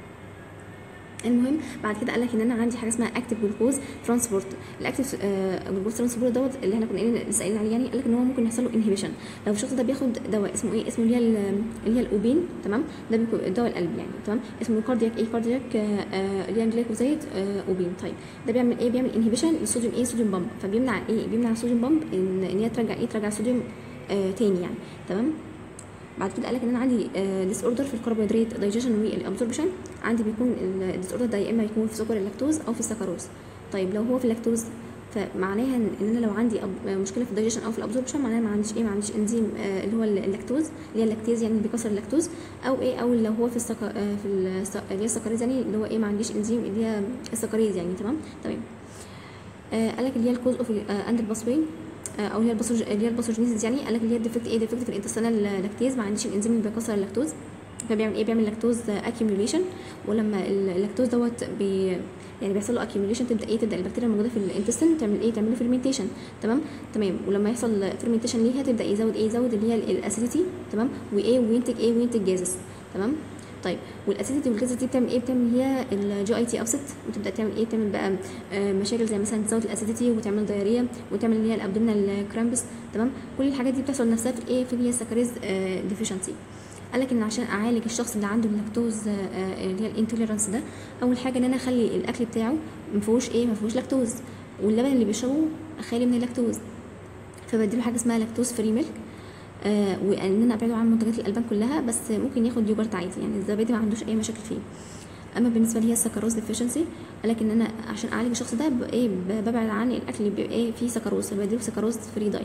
المهم بعد كده قال لك ان انا عندي حاجه اسمها اكتيف جلوكوز ترانسبورت الاكتيف جلوكوز ترانسبورت دوت اللي احنا كنا قايلين لسه قايلين عليه يعني قال لك ان هو ممكن يحصل له انهبيشن لو الشخص ده بياخد دواء اسمه ايه اسمه اللي هي ال- اللي هي الاوبين تمام ده بيكون دواء القلب يعني تمام اسمه كاردياك ايه كاردياك اللي هي جلايكوزايد آه، اوبين طيب ده بيعمل ايه بيعمل انهبيشن للصوديوم ايه صوديوم بامب فبيمنع ايه بيمنع الصوديوم بامب ان ان هي ترجع ايه ترجع الصوديوم آه تاني يعني تمام بعد كده قال لك ان انا عندي ديس اوردر في الكربوهيدرات دايجيشن والابزوربشن عندي بيكون الديس اوردر ده يا اما يكون في سكر اللاكتوز او في السكروز طيب لو هو في اللاكتوز فمعناها ان إن انا لو عندي أب- مشكله في الدايجيشن او في الابزوربشن معناها ما عنديش ايه ما عنديش انزيم آه، اللي هو اللاكتوز اللي هي اللاكتيز يعني اللي بيكسر اللاكتوز او ايه او لو هو في السكر آه، في الس- اللي هي السكريز يعني اللي هو ايه ما عنديش انزيم اللي هي السكريز يعني تمام تمام آه، قال لك اللي هي الكوز اوف اندر باسوي او اللي هي الباسوج اللي هي الباسوجينيسيس يعني قال لك اللي هي الديفكت ايه ديفكت في الانتستينال لاكتيز ما عنديش الانزيم اللي بيكسر اللاكتوز فبيعمل ايه بيعمل لاكتوز اكيوميوليشن ولما اللاكتوز دوت بي يعني بيحصل له اكيوميوليشن تبدا ايه تبدا البكتيريا الموجوده في الانتستين تعمل ايه تعمل له فيرمنتيشن تمام تمام ولما يحصل فيرمنتيشن ليها تبدا يزود ايه يزود اللي هي الاسيديتي تمام وايه وينتج ايه وينتج جازس تمام طيب والاسيديتي والجازس دي بتعمل ايه بتعمل هي الجي اي تي ابسط وتبدا تعمل ايه تعمل بقى آه مشاكل زي مثلا تزود الاسيديتي وتعمل دايريه وتعمل اللي هي الابدومينال كرامبس تمام كل الحاجات دي بتحصل نفسها في الايه في اللي هي السكريز آه ديفيشنسي قال لك ان عشان اعالج الشخص اللي عنده اللاكتوز اللي هي الانتوليرانس ده اول حاجه ان انا اخلي الاكل بتاعه ما فيهوش ايه ما فيهوش لاكتوز واللبن اللي بيشربه اخلي من اللاكتوز فبديله حاجه اسمها لاكتوز فري ميلك آه وان انا ابعده عن منتجات الالبان كلها بس ممكن ياخد يوجرت عادي يعني الزبادي ما عندوش اي مشاكل فيه اما بالنسبه لي هي السكروز ديفيشنسي لكن انا عشان اعالج الشخص ده ايه ببعد عن الاكل اللي بيبقى ايه فيه سكروز فبديله سكروز فري دايت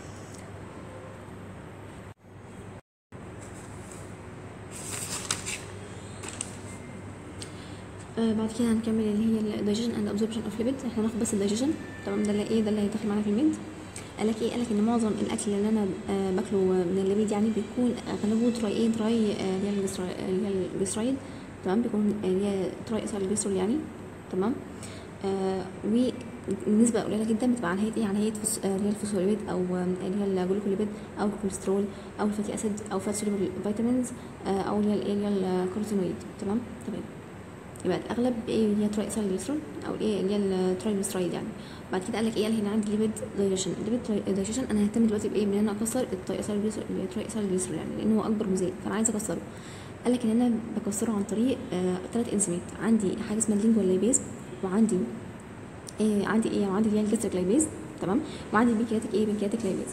آه بعد كده هنكمل اللي هي الدايجيشن اند ابزوربشن اوف ليبيد احنا هناخد بس الدايجيشن تمام ده اللي ايه ده اللي هيدخل معانا في الميد قال لك ايه قال لك ان معظم الاكل اللي انا آه باكله من الليبيد يعني بيكون اغلبه تراي ايه تراي آه اللي هي اللي هي الجليسرايد تمام بيكون اللي هي تراي اثار الجليسرول يعني تمام آه ونسبة قليلة جدا بتبقى على هيئة ايه على هيئة اللي هي الفوسفوليبيد او اللي هي الجلوكوليبيد او الكوليسترول او الفاتي اسيد او فات سوليبل فيتامينز او اللي هي اللي هي الكاروتينويد تمام تمام يبقى الاغلب ايه اللي هي تراي اثار الجليسرول او ايه اللي هي الترايجليسرايد يعني بعد كده قال لك ايه قال هنا عندي ليبيد دايجيشن الليبيد دايجيشن انا ههتم دلوقتي بايه بان انا اكسر التراي اثار الجليسرول يعني لان هو اكبر مزيد فانا عايزه اكسره قال لك ان انا بكسره عن طريق آه ثلاث انزيمات عندي حاجه اسمها اللينجوال لايبيز وعندي إيه عندي ايه وعندي اللي هي الجستريك لايبيز تمام وعندي البنكرياتيك ايه بنكرياتيك لايبيز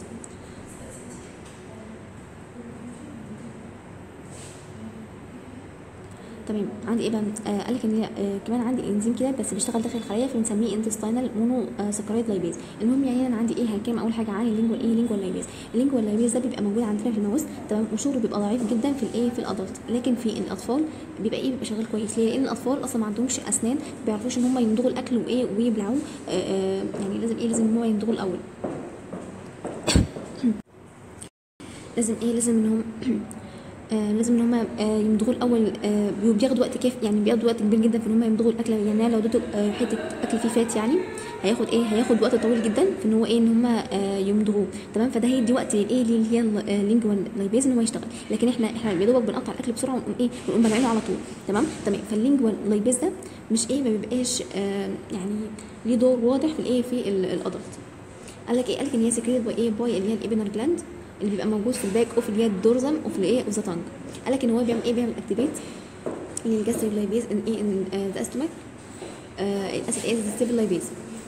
تمام عندي ايه بقى آه قال لك ان آه كمان عندي انزيم كده بس بيشتغل داخل الخليه فبنسميه انتستينال مونو آه سكرايد لايبيز المهم يعني انا عندي ايه هنتكلم اول حاجه عن اللينجوال ايه لينجوال لايبيز اللينجوال لايبيز ده بيبقى موجود عندنا في الماوس تمام وشغله بيبقى ضعيف جدا في الايه في الادلت لكن في الاطفال بيبقى ايه بيبقى شغال كويس ليه لان الاطفال اصلا ما عندهمش اسنان ما بيعرفوش ان هم يمضغوا الاكل وايه ويبلعوه آه آه يعني لازم ايه لازم ان هو يمضغوا الاول لازم ايه لازم ان هم آه لازم ان هم آه يمضغوا الاول آه بياخدوا وقت كافي يعني بياخدوا وقت كبير جدا في ان هم يمضغوا الاكل يعني أنا لو اديته آه حته اكل فيه فات يعني هياخد ايه هياخد وقت طويل جدا في ان هو ايه ان هم آه يمضغوه تمام فده هيدي وقت ايه اللي هي اللينجوال لايبيز ان هو يشتغل لكن احنا احنا يا دوبك بنقطع الاكل بسرعه ونقوم ايه ونقوم بلعينه على طول تمام تمام فاللينجوال لايبيز ده مش ايه ما بيبقاش آه يعني ليه دور واضح في الايه في الادلت قال لك ايه قال لك ان هي سكريتد باي ايه باي اللي هي الابنر جلاند اللي بيبقى موجود في الباك اوف اللي هي الدورزم اوف الايه اوف ذا تانج قال لك ان هو بيعمل ايه بيعمل اكتيفيت للجاستريك لايبيز ان ايه ان ذا استومك الاسيد ايه ستيبل لايبيز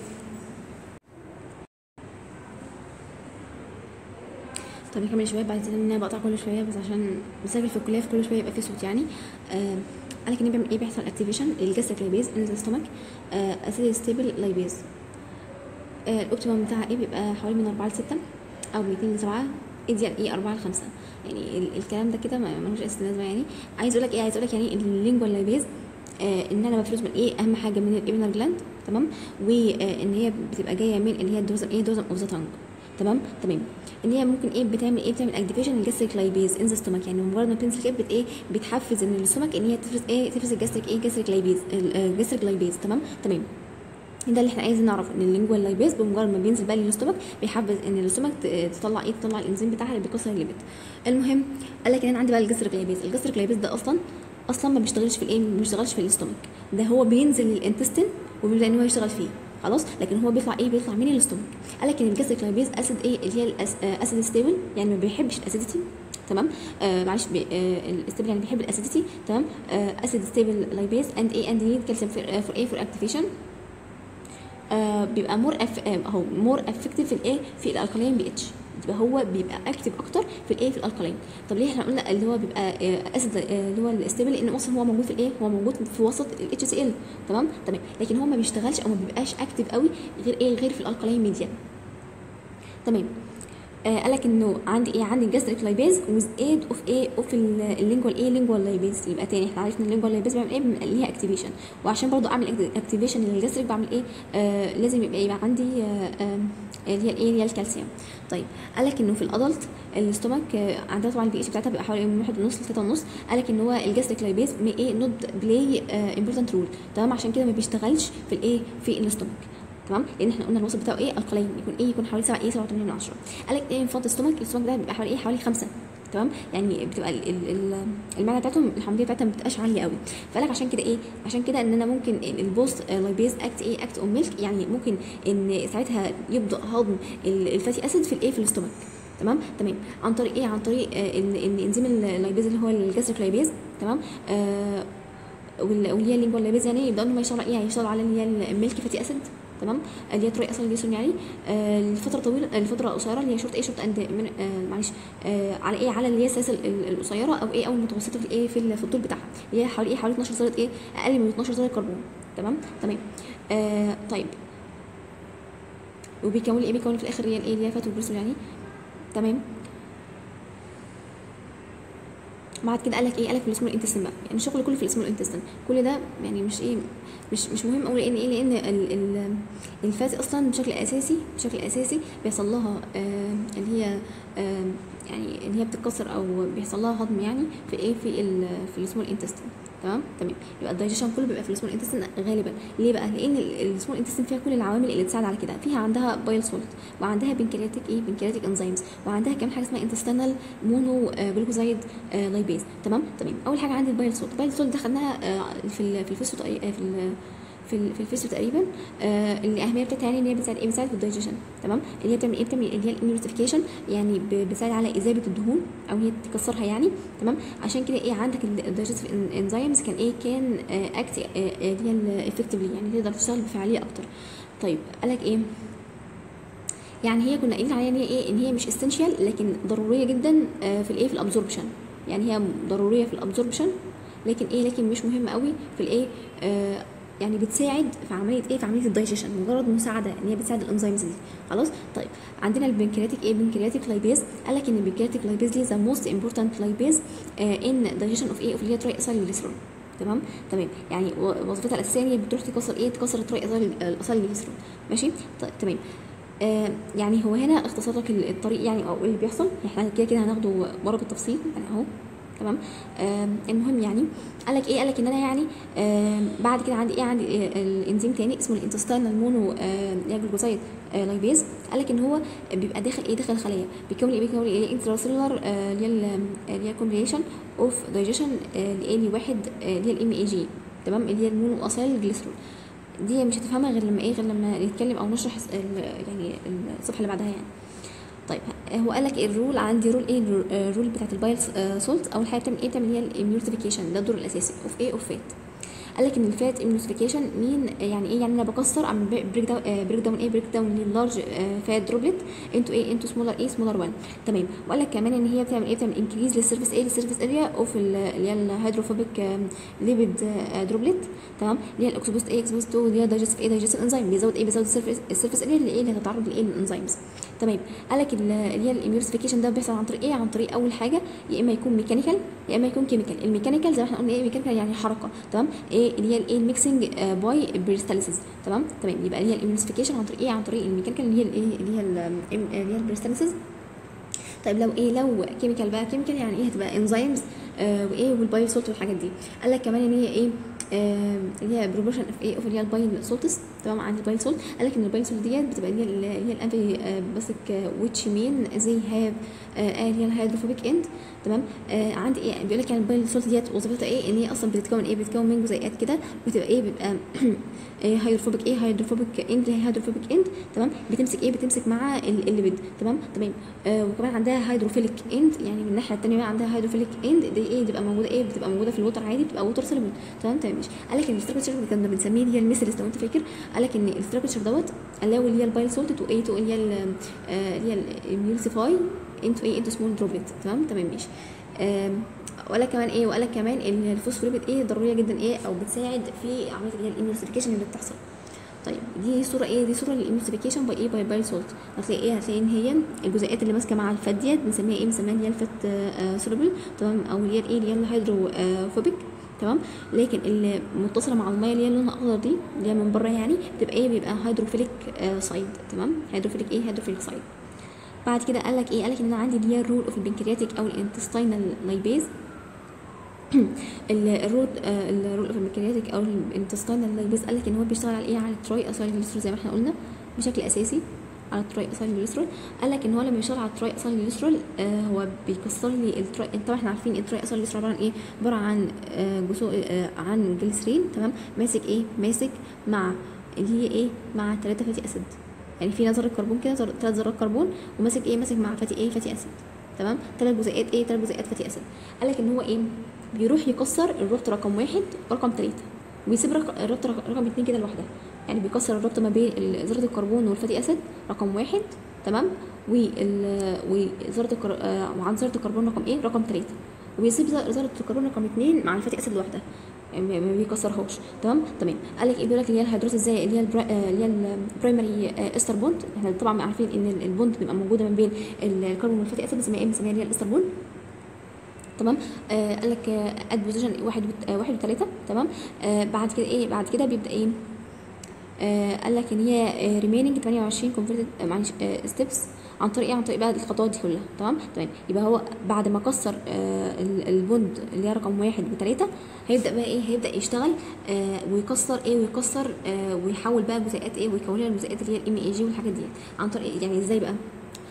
طب نكمل شويه بعد كده ان انا بقطع كل شويه بس عشان بسجل في الكليه في كل شويه يبقى في صوت يعني آه قال لك ان بيعمل ايه بيحصل اكتيفيشن للجاستريك لايبيز ان ذا ستومك اسيد ستيبل لايبيز الاوبتيمم بتاعها ايه بيبقى حوالي من 4 ل 6 او من 2 ل 7 ايديال ايه 4 ل 5 يعني ال- الكلام ده كده ما ملوش اي لازمه يعني عايز اقول لك ايه عايز اقول لك يعني اللينجوال لايبيز آه ان انا بفرز من ايه اهم حاجه من الابنر جلاند تمام وان هي بتبقى جايه من اللي هي الدوزم ايه دوزم اوف ذا تانج تمام تمام ان هي ممكن ايه بتعمل ايه بتعمل اكتيفيشن للجاستريك لايبيز ان ذا ستومك يعني مجرد ما بتنزل كده بت ايه بتحفز ان الستومك ان هي تفرز ايه تفرز الجاستريك ايه جاستريك لايبيز الجاستريك لايبيز تمام تمام ده اللي احنا عايزين نعرفه ان اللينجوال لايبيز بمجرد ما بينزل بقى للاستومك بيحفز ان الاستومك ت- تطلع ايه تطلع الانزيم بتاعها اللي بيكسر الليبيد المهم قال لك ان انا عندي بقى الجسر لايبيز الجسر لايبيز ده اصلا اصلا ما بيشتغلش في الايه ما بيشتغلش في الاستومك ده هو بينزل للانتستين وبيبدا ان هو يشتغل فيه خلاص لكن هو بيطلع ايه بيطلع من الاستومك قال لك ان الجسر لايبيز اسيد ايه اللي هي الاسيد ستيبل يعني ما بيحبش الاسيديتي تمام آه معلش بي آه الاستيبل يعني بيحب الاسيديتي تمام آه اسيد ستيبل لايبيز اند ايه اند نيد كالسيوم فور ايه فور اكتيفيشن آه بيبقى مور أف... آه هو مور افكتيف في الايه في الالكالين بي اتش يبقى هو بيبقى اكتف اكتر في الايه في الالكالين طب ليه احنا قلنا اللي هو بيبقى آه اسيد آه اللي هو الاستيبل لان اصلا هو موجود في الايه هو موجود في وسط الاتش سي ال تمام تمام لكن هو ما بيشتغلش او ما بيبقاش اكتف قوي غير ايه غير في الالكالين ميديا تمام آه قال لك انه عندي ايه عندي جاستريك لايبيز ويز ايد اوف ايه اوف اللينجوال ايه لينجوال لايبيز يبقى تاني احنا عرفنا اللينجوال لايبيز بعمل ايه بيبقى ليها اكتيفيشن وعشان برضو اعمل اكتيفيشن للجاستريك بعمل ايه آه لازم يبقى يبقى عندي آه آه اللي هي الايه اللي هي الكالسيوم طيب قال لك انه في الادلت الاستومك آه عندها طبعا البي اتش بتاعتها بيبقى حوالي من واحد ونص لتلاته ونص قال لك ان هو الجاستريك لايبيز ايه نوت بلاي امبورتنت رول تمام عشان كده ما بيشتغلش في الايه في الاستومك تمام لان احنا قلنا الوسط بتاعه ايه القليل يكون ايه يكون حوالي 7 ايه 7 من 10 قال لك ايه انفاض السtomach السtomach ده بيبقى حوالي ايه حوالي 5 تمام يعني بتبقى ال- ال- ال- المعنى بتاعتهم الحمضيه بتاعتها ما بتبقاش عاليه قوي فقال لك عشان كده ايه عشان كده ان انا ممكن البوست لايبيز اكت ايه اكت اون ميلك يعني ممكن ان ساعتها يبدا هضم ال- الفاتي اسيد في الايه في الاستومك تمام تمام عن طريق ايه عن طريق آه ان ان انزيم اللايبيز اللي هو الجاستريك لايبيز تمام آه وال- واللي هي اللينجوال لايبيز يعني يبداوا انهم يشتغلوا ايه يشتغلوا على اللي هي الميلك فاتي اسيد تمام اللي هي طريق اصلا ليسون يعني آه لفتره طويله لفتره قصيره اللي هي شورت ايه شورت اند من آه معلش آه على ايه على اللي هي السلاسل ال- القصيره او ايه او المتوسطه في الايه في, ال- في الطول بتاعها اللي هي حوالي ايه حوالي 12 ذره ايه اقل من 12 ذره كربون تمام تمام آه طيب وبيكون لي ايه بيكون في الاخر اللي هي الايه اللي هي فات والبريسول يعني تمام بعد كده قال لك ايه قال لك في السمول انتستين بقى يعني الشغل كله في السمول انتستين كل ده يعني مش ايه مش مش مهم قوي لان ايه لان ال ال الفات اصلا بشكل اساسي بشكل اساسي بيحصل لها آه اللي هي آه يعني اللي هي بتتكسر او بيحصل لها هضم يعني في ايه في ال في السمول انتستين تمام تمام يبقى الدايجيشن كله بيبقى في السمول انتستين غالبا ليه بقى لان السمول انتستين فيها كل العوامل اللي تساعد على كده فيها عندها بايل سولت وعندها بنكرياتيك ايه بنكرياتيك انزيمز وعندها كمان حاجه اسمها انتستينال مونو جلوكوزايد لايبيز تمام تمام اول حاجه عندي البايل سولت البايل سولت ده خدناها آه، في ال في الفيسو في ال في ال- في الفيسو تقريبا آه الاهميه بتاعتها يعني ان هي بتساعد ايه بتساعد في الدايجيشن تمام اللي هي بتعمل ايه بتعمل اللي هي الاميونيفيكيشن يعني ب- بتساعد على اذابه الدهون او هي تكسرها يعني تمام عشان كده ايه عندك الدايجستيف انزيمز كان ايه كان اكت اللي هي الافكتفلي يعني تقدر تشتغل بفعاليه اكتر طيب قالك ايه يعني هي كنا قايلين عليها ان هي ايه ان هي مش اسينشال لكن ضروريه جدا آه، في الايه في الابزوربشن يعني هي ضروريه في الابزوربشن لكن ايه لكن مش مهمه قوي في الايه آه يعني بتساعد في عمليه ايه في عمليه الدايجيشن مجرد مساعده ان هي بتساعد الانزيمز دي خلاص طيب عندنا البنكرياتيك ايه بنكرياتيك لايبيز قال لك ان البنكرياتيك لايبيز دي ذا موست امبورتانت لايبيز ان دايجيشن اوف ايه اوف اللي هي تراي اسايل تمام تمام يعني و- وظيفتها الاساسيه ان هي بتروح تكسر ايه تكسر التراي اسايل ماشي طيب تمام آه يعني هو هنا اختصر لك ال- الطريق يعني او اللي بيحصل احنا كده كده هناخده بره بالتفصيل يعني اهو تمام آه المهم يعني قال لك ايه قال لك ان انا يعني آه بعد كده عندي ايه عندي إيه الانزيم تاني اسمه الانتستينال مونو آه اللي هي جلوكوزايد آه لايبيز قال لك ان هو بيبقى داخل ايه داخل الخليه بيكون ايه بيكون ايه انتراسيلولار آه اللي هي ال- اللي هي كومبليشن اوف دايجيشن لاي واحد آه اللي هي الام اي جي تمام اللي هي المونو اسايل جليسرول دي مش هتفهمها غير لما ايه غير لما نتكلم او نشرح ال- يعني الصفحه اللي بعدها يعني طيب هو قال لك الرول عندي رول ايه الرول- آه، الرول بتاعت البايل سولت اول حاجه بتعمل ايه بتعمل هي الاميونيفيكيشن ده الدور الاساسي اوف ايه اوف فات قال لك ان الفات اميونيفيكيشن مين يعني ايه يعني انا بكسر اعمل بريك داون بريك داون ايه بريك داون للارج فات دروبلت انتو ايه انتو سمولر ايه سمولر 1 تمام وقال لك كمان ان هي بتعمل ايه بتعمل انكريز للسيرفيس ايه للسيرفيس اريا اوف ال- اللي هي الهيدروفوبيك ليبيد دروبلت تمام اللي هي الاكسبوست ايه اكسبوست 2 اللي هي دايجست ايه دايجست انزيم بيزود ايه بيزود السيرفيس السيرفيس اريا اللي ايه اللي هتتعرض لايه للانزيمز تمام قال لك ال- اللي هي الاميونيفيكيشن ده بيحصل عن طريق ايه عن طريق اول حاجه يا اما يكون ميكانيكال يا اما يكون كيميكال الميكانيكال زي ما احنا قلنا ايه ميكانيكال يعني حركه تمام ايه اللي هي الايه الميكسنج باي بريستاليسيس تمام تمام يبقى اللي هي الاميونيفيكيشن عن طريق ايه عن طريق الميكانيكال اللي هي الايه اللي هي ال- اللي هي البريستاليسيس طيب لو ايه لو كيميكال بقى كيميكال يعني ايه هتبقى انزيمز آه وايه والبايل سولت والحاجات دي قال لك كمان ان هي ايه آه اللي هي بروبورشن اوف ايه اوف اللي هي البايل سولتس تمام عند البايل سولت قال لك ان البايل سولت ديت بتبقى اللي هي اللي هي الانفي باسك ويتش مين زي هاف اللي هي الهيدروفوبيك اند تمام آه عندي ايه بيقول لك يعني البايل سولت ديت وظيفتها ايه ان هي اصلا بتتكون ايه بتتكون من جزيئات كده بتبقى ايه بيبقى إيه هيدروفوبيك ايه هيدروفوبيك اند اللي هي هيدروفوبيك اند تمام بتمسك ايه بتمسك مع ال- الليبيد تمام تمام آه وكمان عندها هيدروفيليك اند يعني من الناحيه الثانيه بقى عندها هيدروفيليك اند دي ايه بتبقى موجوده ايه بتبقى موجوده في الوتر عادي بتبقى ووتر سوليبل تمام تمام ماشي قال لك ان الاستراكشر اللي كنا بنسميه اللي هي الميثلس لو انت فاكر قال لك ان الاستراكشر دوت الاو اللي هي البايل سولت تو ايه تو اللي هي ال- آه، اللي هي الاميولسيفاي انتو ايه انتو سمول دروبلت تمام تمام ماشي آم، وقال لك كمان ايه وقال لك كمان ان الفوسفوليبيد ايه ضروريه جدا ايه او بتساعد في عمليه اللي هي الاميونيفيكيشن اللي بتحصل طيب دي صوره ايه دي صوره للاميسيفيكيشن باي ايه باي باي سولت هتلاقي ايه هتلاقي ان هي الجزيئات اللي ماسكه مع الفات ديت بنسميها ايه بنسميها اللي هي الفات آه سولوبل تمام او اللي هي ايه اللي هي الهيدروفوبيك تمام لكن اللي متصله مع الميه اللي هي لونها اخضر دي اللي هي من بره يعني بتبقى ايه بيبقى هيدروفيليك آه سايد تمام هيدروفيليك ايه هيدروفيليك سايد بعد كده قال لك ايه قال لك ان انا عندي اللي هي الرول اوف البنكرياتيك او الانتستينال لايبيز الرود الرول اوف البنكرياتيك او الانتستينال لايبيز قال لك ان هو بيشتغل على ايه على التراي اسايل جليسرول زي ما احنا قلنا بشكل اساسي على التراي اسايل جليسرول قال لك ان هو لما بيشتغل على التراي اسايل جليسرول آه هو بيكسر لي التراي طبعا احنا عارفين التراي اسايل جليسرول عباره عن ايه عباره عن آه جسو آه عن جليسرين تمام ماسك ايه ماسك مع اللي هي ايه مع ثلاثه فاتي اسيد يعني في ذره كربون كده ثلاث ذرات كربون وماسك ايه ماسك مع فاتي ايه فاتي اسيد تمام ثلاث جزيئات ايه ثلاث جزيئات فاتي اسيد قال لك ان هو ايه بيروح يكسر الربط رقم واحد ورقم ثلاثة ويسيب الربط رقم اتنين كده لوحدها يعني بيكسر الربط ما بين ذرة الكربون والفاتي اسيد رقم واحد تمام وذرة الكر... آه عن ذرة الكربون رقم ايه رقم ثلاثة ويسيب ذرة الكربون رقم اتنين مع الفاتي اسيد لوحدها يعني ما بيكسرهاش تمام تمام قال لك ايه بيقول لك اللي هي الهيدروز ازاي اللي هي البرا... اللي هي البرايمري استر بوند احنا طبعا عارفين ان البوند بيبقى موجوده ما بين الكربون والفاتي اسيد بنسميها ايه بنسميها اللي هي الاستر بوند تمام آه قال لك اد بوزيشن واحد وت... آه واحد وثلاثة تمام آه بعد كده ايه بعد كده بيبدا ايه آه قال لك ان هي ريميننج 28 كونفرتد معلش ستيبس عن طريق ايه عن طريق بقى الخطوات دي كلها تمام تمام يبقى هو بعد ما كسر آه البوند اللي هي رقم واحد وثلاثة هيبدا بقى ايه هيبدا يشتغل آه ويكسر ايه ويكسر آه ويحول بقى جزيئات ايه ويكون لها الجزيئات اللي هي الام اي جي والحاجات دي عن طريق يعني ازاي بقى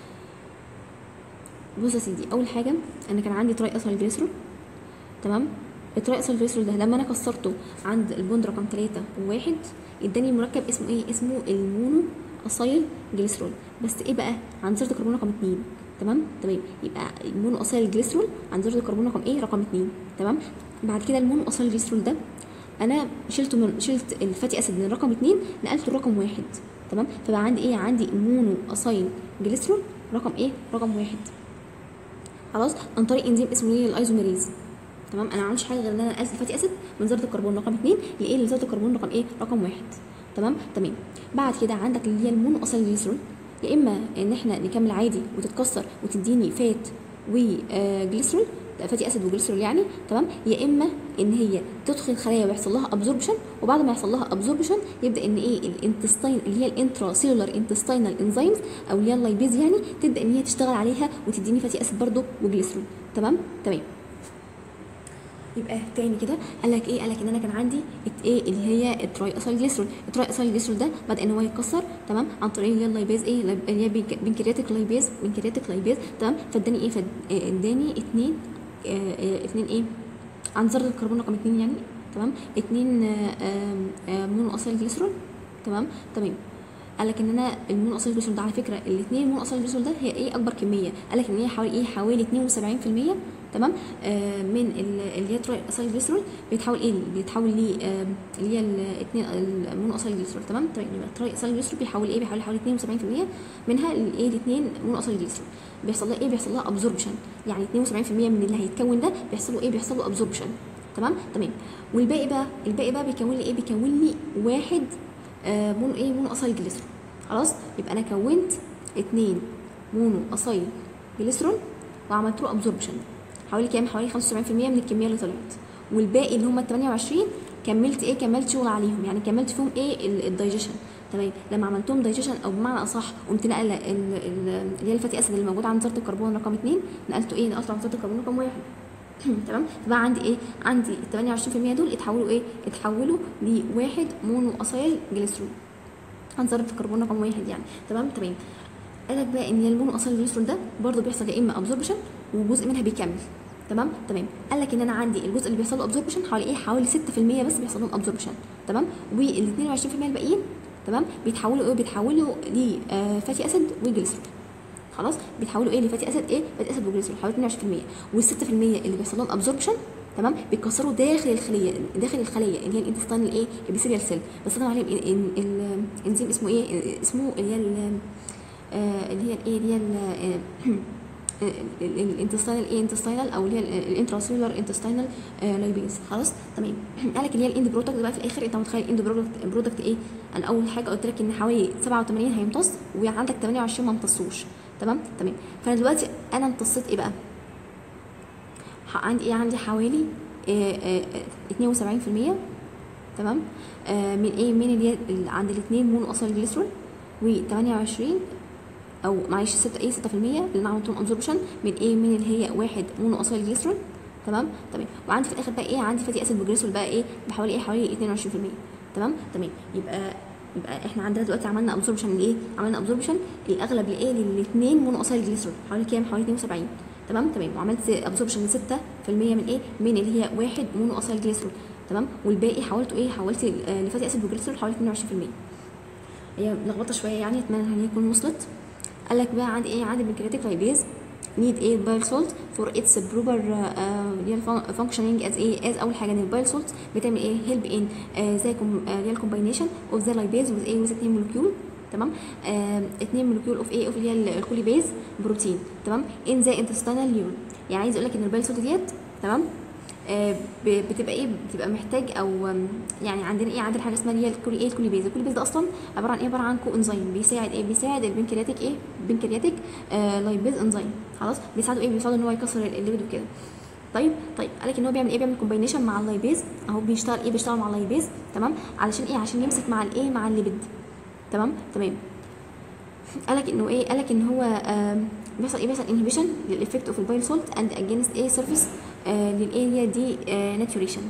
بص يا سيدي اول حاجه انا كان عندي تراي اصل جليسرول تمام التراي اصل جليسرول ده لما انا كسرته عند البوند رقم 3 وواحد اداني مركب اسمه ايه اسمه المونو اصايل جليسرول بس ايه بقى عند ذره الكربون رقم 2 تمام تمام يبقى المونو اصايل جليسرول عند ذره الكربون رقم ايه رقم 2 تمام بعد كده المونو اصايل جليسرول ده انا شلته من شلت الفاتي اسيد من رقم 2 نقلته لرقم واحد تمام فبقى عندي ايه عندي المونو اصايل جليسرول رقم ايه رقم واحد خلاص عن طريق انزيم اسمه ايه الايزوميريز تمام انا ما عملتش حاجه غير ان انا نقلت الفاتي اسيد من ذره الكربون رقم 2 لايه لذره الكربون رقم ايه رقم واحد تمام تمام بعد كده عندك اللي هي المونو اصل جليسرول يا اما ان احنا نكمل عادي وتتكسر وتديني فات وجليسرول فاتي اسيد وجليسرول يعني تمام يا اما ان هي تدخل خلايا ويحصل لها ابزوربشن وبعد ما يحصل لها ابزوربشن يبدا ان ايه الانتستين اللي هي الانترا سيلولار انتستينال انزيمز او اللي هي اللايبيز يعني تبدا ان هي تشتغل عليها وتديني فاتي اسيد برضو وجليسرول تمام تمام يبقى تاني كده قال لك ايه قال لك ان انا كان عندي ايه اللي هي التراي اسايل جليسرول التراي اسايل جليسرول ده بدا ان هو يتكسر تمام عن طريق اللي هي اللايبيز ايه اللي هي بنكرياتيك لايبيز بنكرياتيك لايبيز تمام فاداني ايه فاداني اتنين اه اتنين ايه عن ذره الكربون رقم اتنين يعني تمام اتنين اه اه مونو اسايل جليسرول تمام تمام قال لك ان انا المونو اسايل جليسرول ده على فكره الاثنين مونو اسايل جليسرول ده هي ايه اكبر كميه قال لك ان هي حوالي ايه حوالي 72% تمام آه من اللي هي تراي اسايل جليسرول بيتحول ايه بيتحول لي آه اللي هي الاثنين المونو اسايل جليسرول تمام تراي اسايل جليسرول بيحول ايه بيحول حوالي 72% منها الايه الاثنين مونو اسايل جليسرول بيحصل لها ايه بيحصل لها ابزوربشن يعني 72% من اللي هيتكون ده بيحصل له ايه بيحصل له ابزوربشن تمام تمام والباقي بقى الباقي بقى بيكون لي ايه بيكون لي واحد آه مونو ايه مونو اسايل جليسرول خلاص يبقى انا كونت اثنين مونو اسايل جليسرول وعملت له ابزوربشن حوالي كام حوالي 75% من الكميه اللي طلعت والباقي اللي هم ال 28 كملت ايه كملت شغل عليهم يعني كملت فيهم ايه الدايجيشن تمام لما عملتهم دايجيشن او بمعنى اصح قمت نقله اللي هي الفاتي اسيد اللي موجود عند ذره الكربون رقم 2 نقلته ايه نقلته عند ذره الكربون رقم 1 تمام فبقى عندي ايه عندي ال 28% دول اتحولوا ايه اتحولوا لواحد مونو اسايل جليسرول عن ذره الكربون رقم 1 يعني تمام تمام قال لك بقى ان المونو اسايل جليسرول ده برضه بيحصل يا اما ابزوربشن وجزء منها بيكمل تمام تمام قال لك ان انا عندي الجزء اللي بيحصل له ابزوربشن حوالي ايه حوالي 6% بس بيحصل لهم ابزوربشن تمام وال 22% الباقيين تمام بيتحولوا ايه بيتحولوا لفاتي اسيد وجليسرول خلاص بيتحولوا ايه لفاتي اسيد ايه فاتي اسيد وجليسرول حوالي 22% وال 6% اللي بيحصل لهم ابزوربشن تمام بيتكسروا داخل الخليه داخل الخليه اللي هي الانتستين الايه البيسيريال سيل بس طبعا عليهم الانزيم اسمه ايه اسمه اللي هي اللي هي الايه اللي هي الانتستينال ايه انتستينال او اللي هي الانتراسيلولار انتستينال لايبيز خلاص تمام قال لك اللي هي الاند برودكت بقى في الاخر انت متخيل الاند برودكت برودكت ايه انا اول حاجه قلت لك ان حوالي 87 هيمتص وعندك 28 ما امتصوش تمام تمام فانا دلوقتي انا امتصيت ايه بقى ح- عندي ايه عندي حوالي آه، آه، آه، 72% تمام آه، من ايه من اللي هي اللي عند الاثنين مونو اصل جليسرول و28 او معلش 6 ايه 6% اللي انا عملتهم ابزوربشن من ايه من اللي هي واحد مونو اصل جليسرول تمام تمام وعندي في الاخر بقى ايه عندي فاتي اسيد بجليسرول بقى ايه بحوالي ايه حوالي 22% تمام تمام يبقى يبقى احنا عندنا دلوقتي عملنا ابزوربشن لايه عملنا ابزوربشن الاغلب لايه للاثنين مونو اصل جليسرول حوالي كام حوالي 72 تمام تمام وعملت ابزوربشن ل 6% من ايه من اللي هي واحد مونو اصل جليسرول تمام والباقي حولته ايه حولت آه، لفاتي اسيد بجليسرول حوالي 22% هي لخبطه شويه يعني اتمنى ان هي تكون وصلت قال لك بقى عندي ايه عندي بنكرياتيك لايبيز need a bile salt for its proper uh, uh, functioning as ايه as اول حاجه ان البايل سولت بتعمل ايه help in uh, زي كم uh, اللي هي الكومباينيشن of the lipase with ايه with اتنين مولكيول تمام آه اتنين مولكيول اوف ايه اوف اللي هي الكوليبيز بروتين تمام in the intestinal lumen يعني عايز اقول لك ان البايل سولت ديت تمام آه، ب- بتبقى ايه بتبقى محتاج او آم، يعني عندنا ايه عندنا حاجه اسمها اللي هي الكولي ايه الكوليبيز الكوليبيز ده اصلا عباره عن ايه عباره عن كو انزيم بيساعد ايه بيساعد البنكرياتيك ايه بنكرياتيك آه لايبيز انزيم خلاص بيساعده ايه بيساعده ان هو يكسر الليبيد وكده طيب طيب قالك ان هو بيعمل ايه بيعمل كومباينيشن مع اللايبيز اهو بيشتغل ايه بيشتغل مع اللايبيز تمام علشان ايه عشان يمسك مع الايه مع الليبيد تمام تمام قالك انه ايه قالك ان هو آم، بيحصل ايه بيحصل انهبيشن للافكت اوف البايل سولت اند اجينست ايه سيرفيس للاريا دي ناتوريشن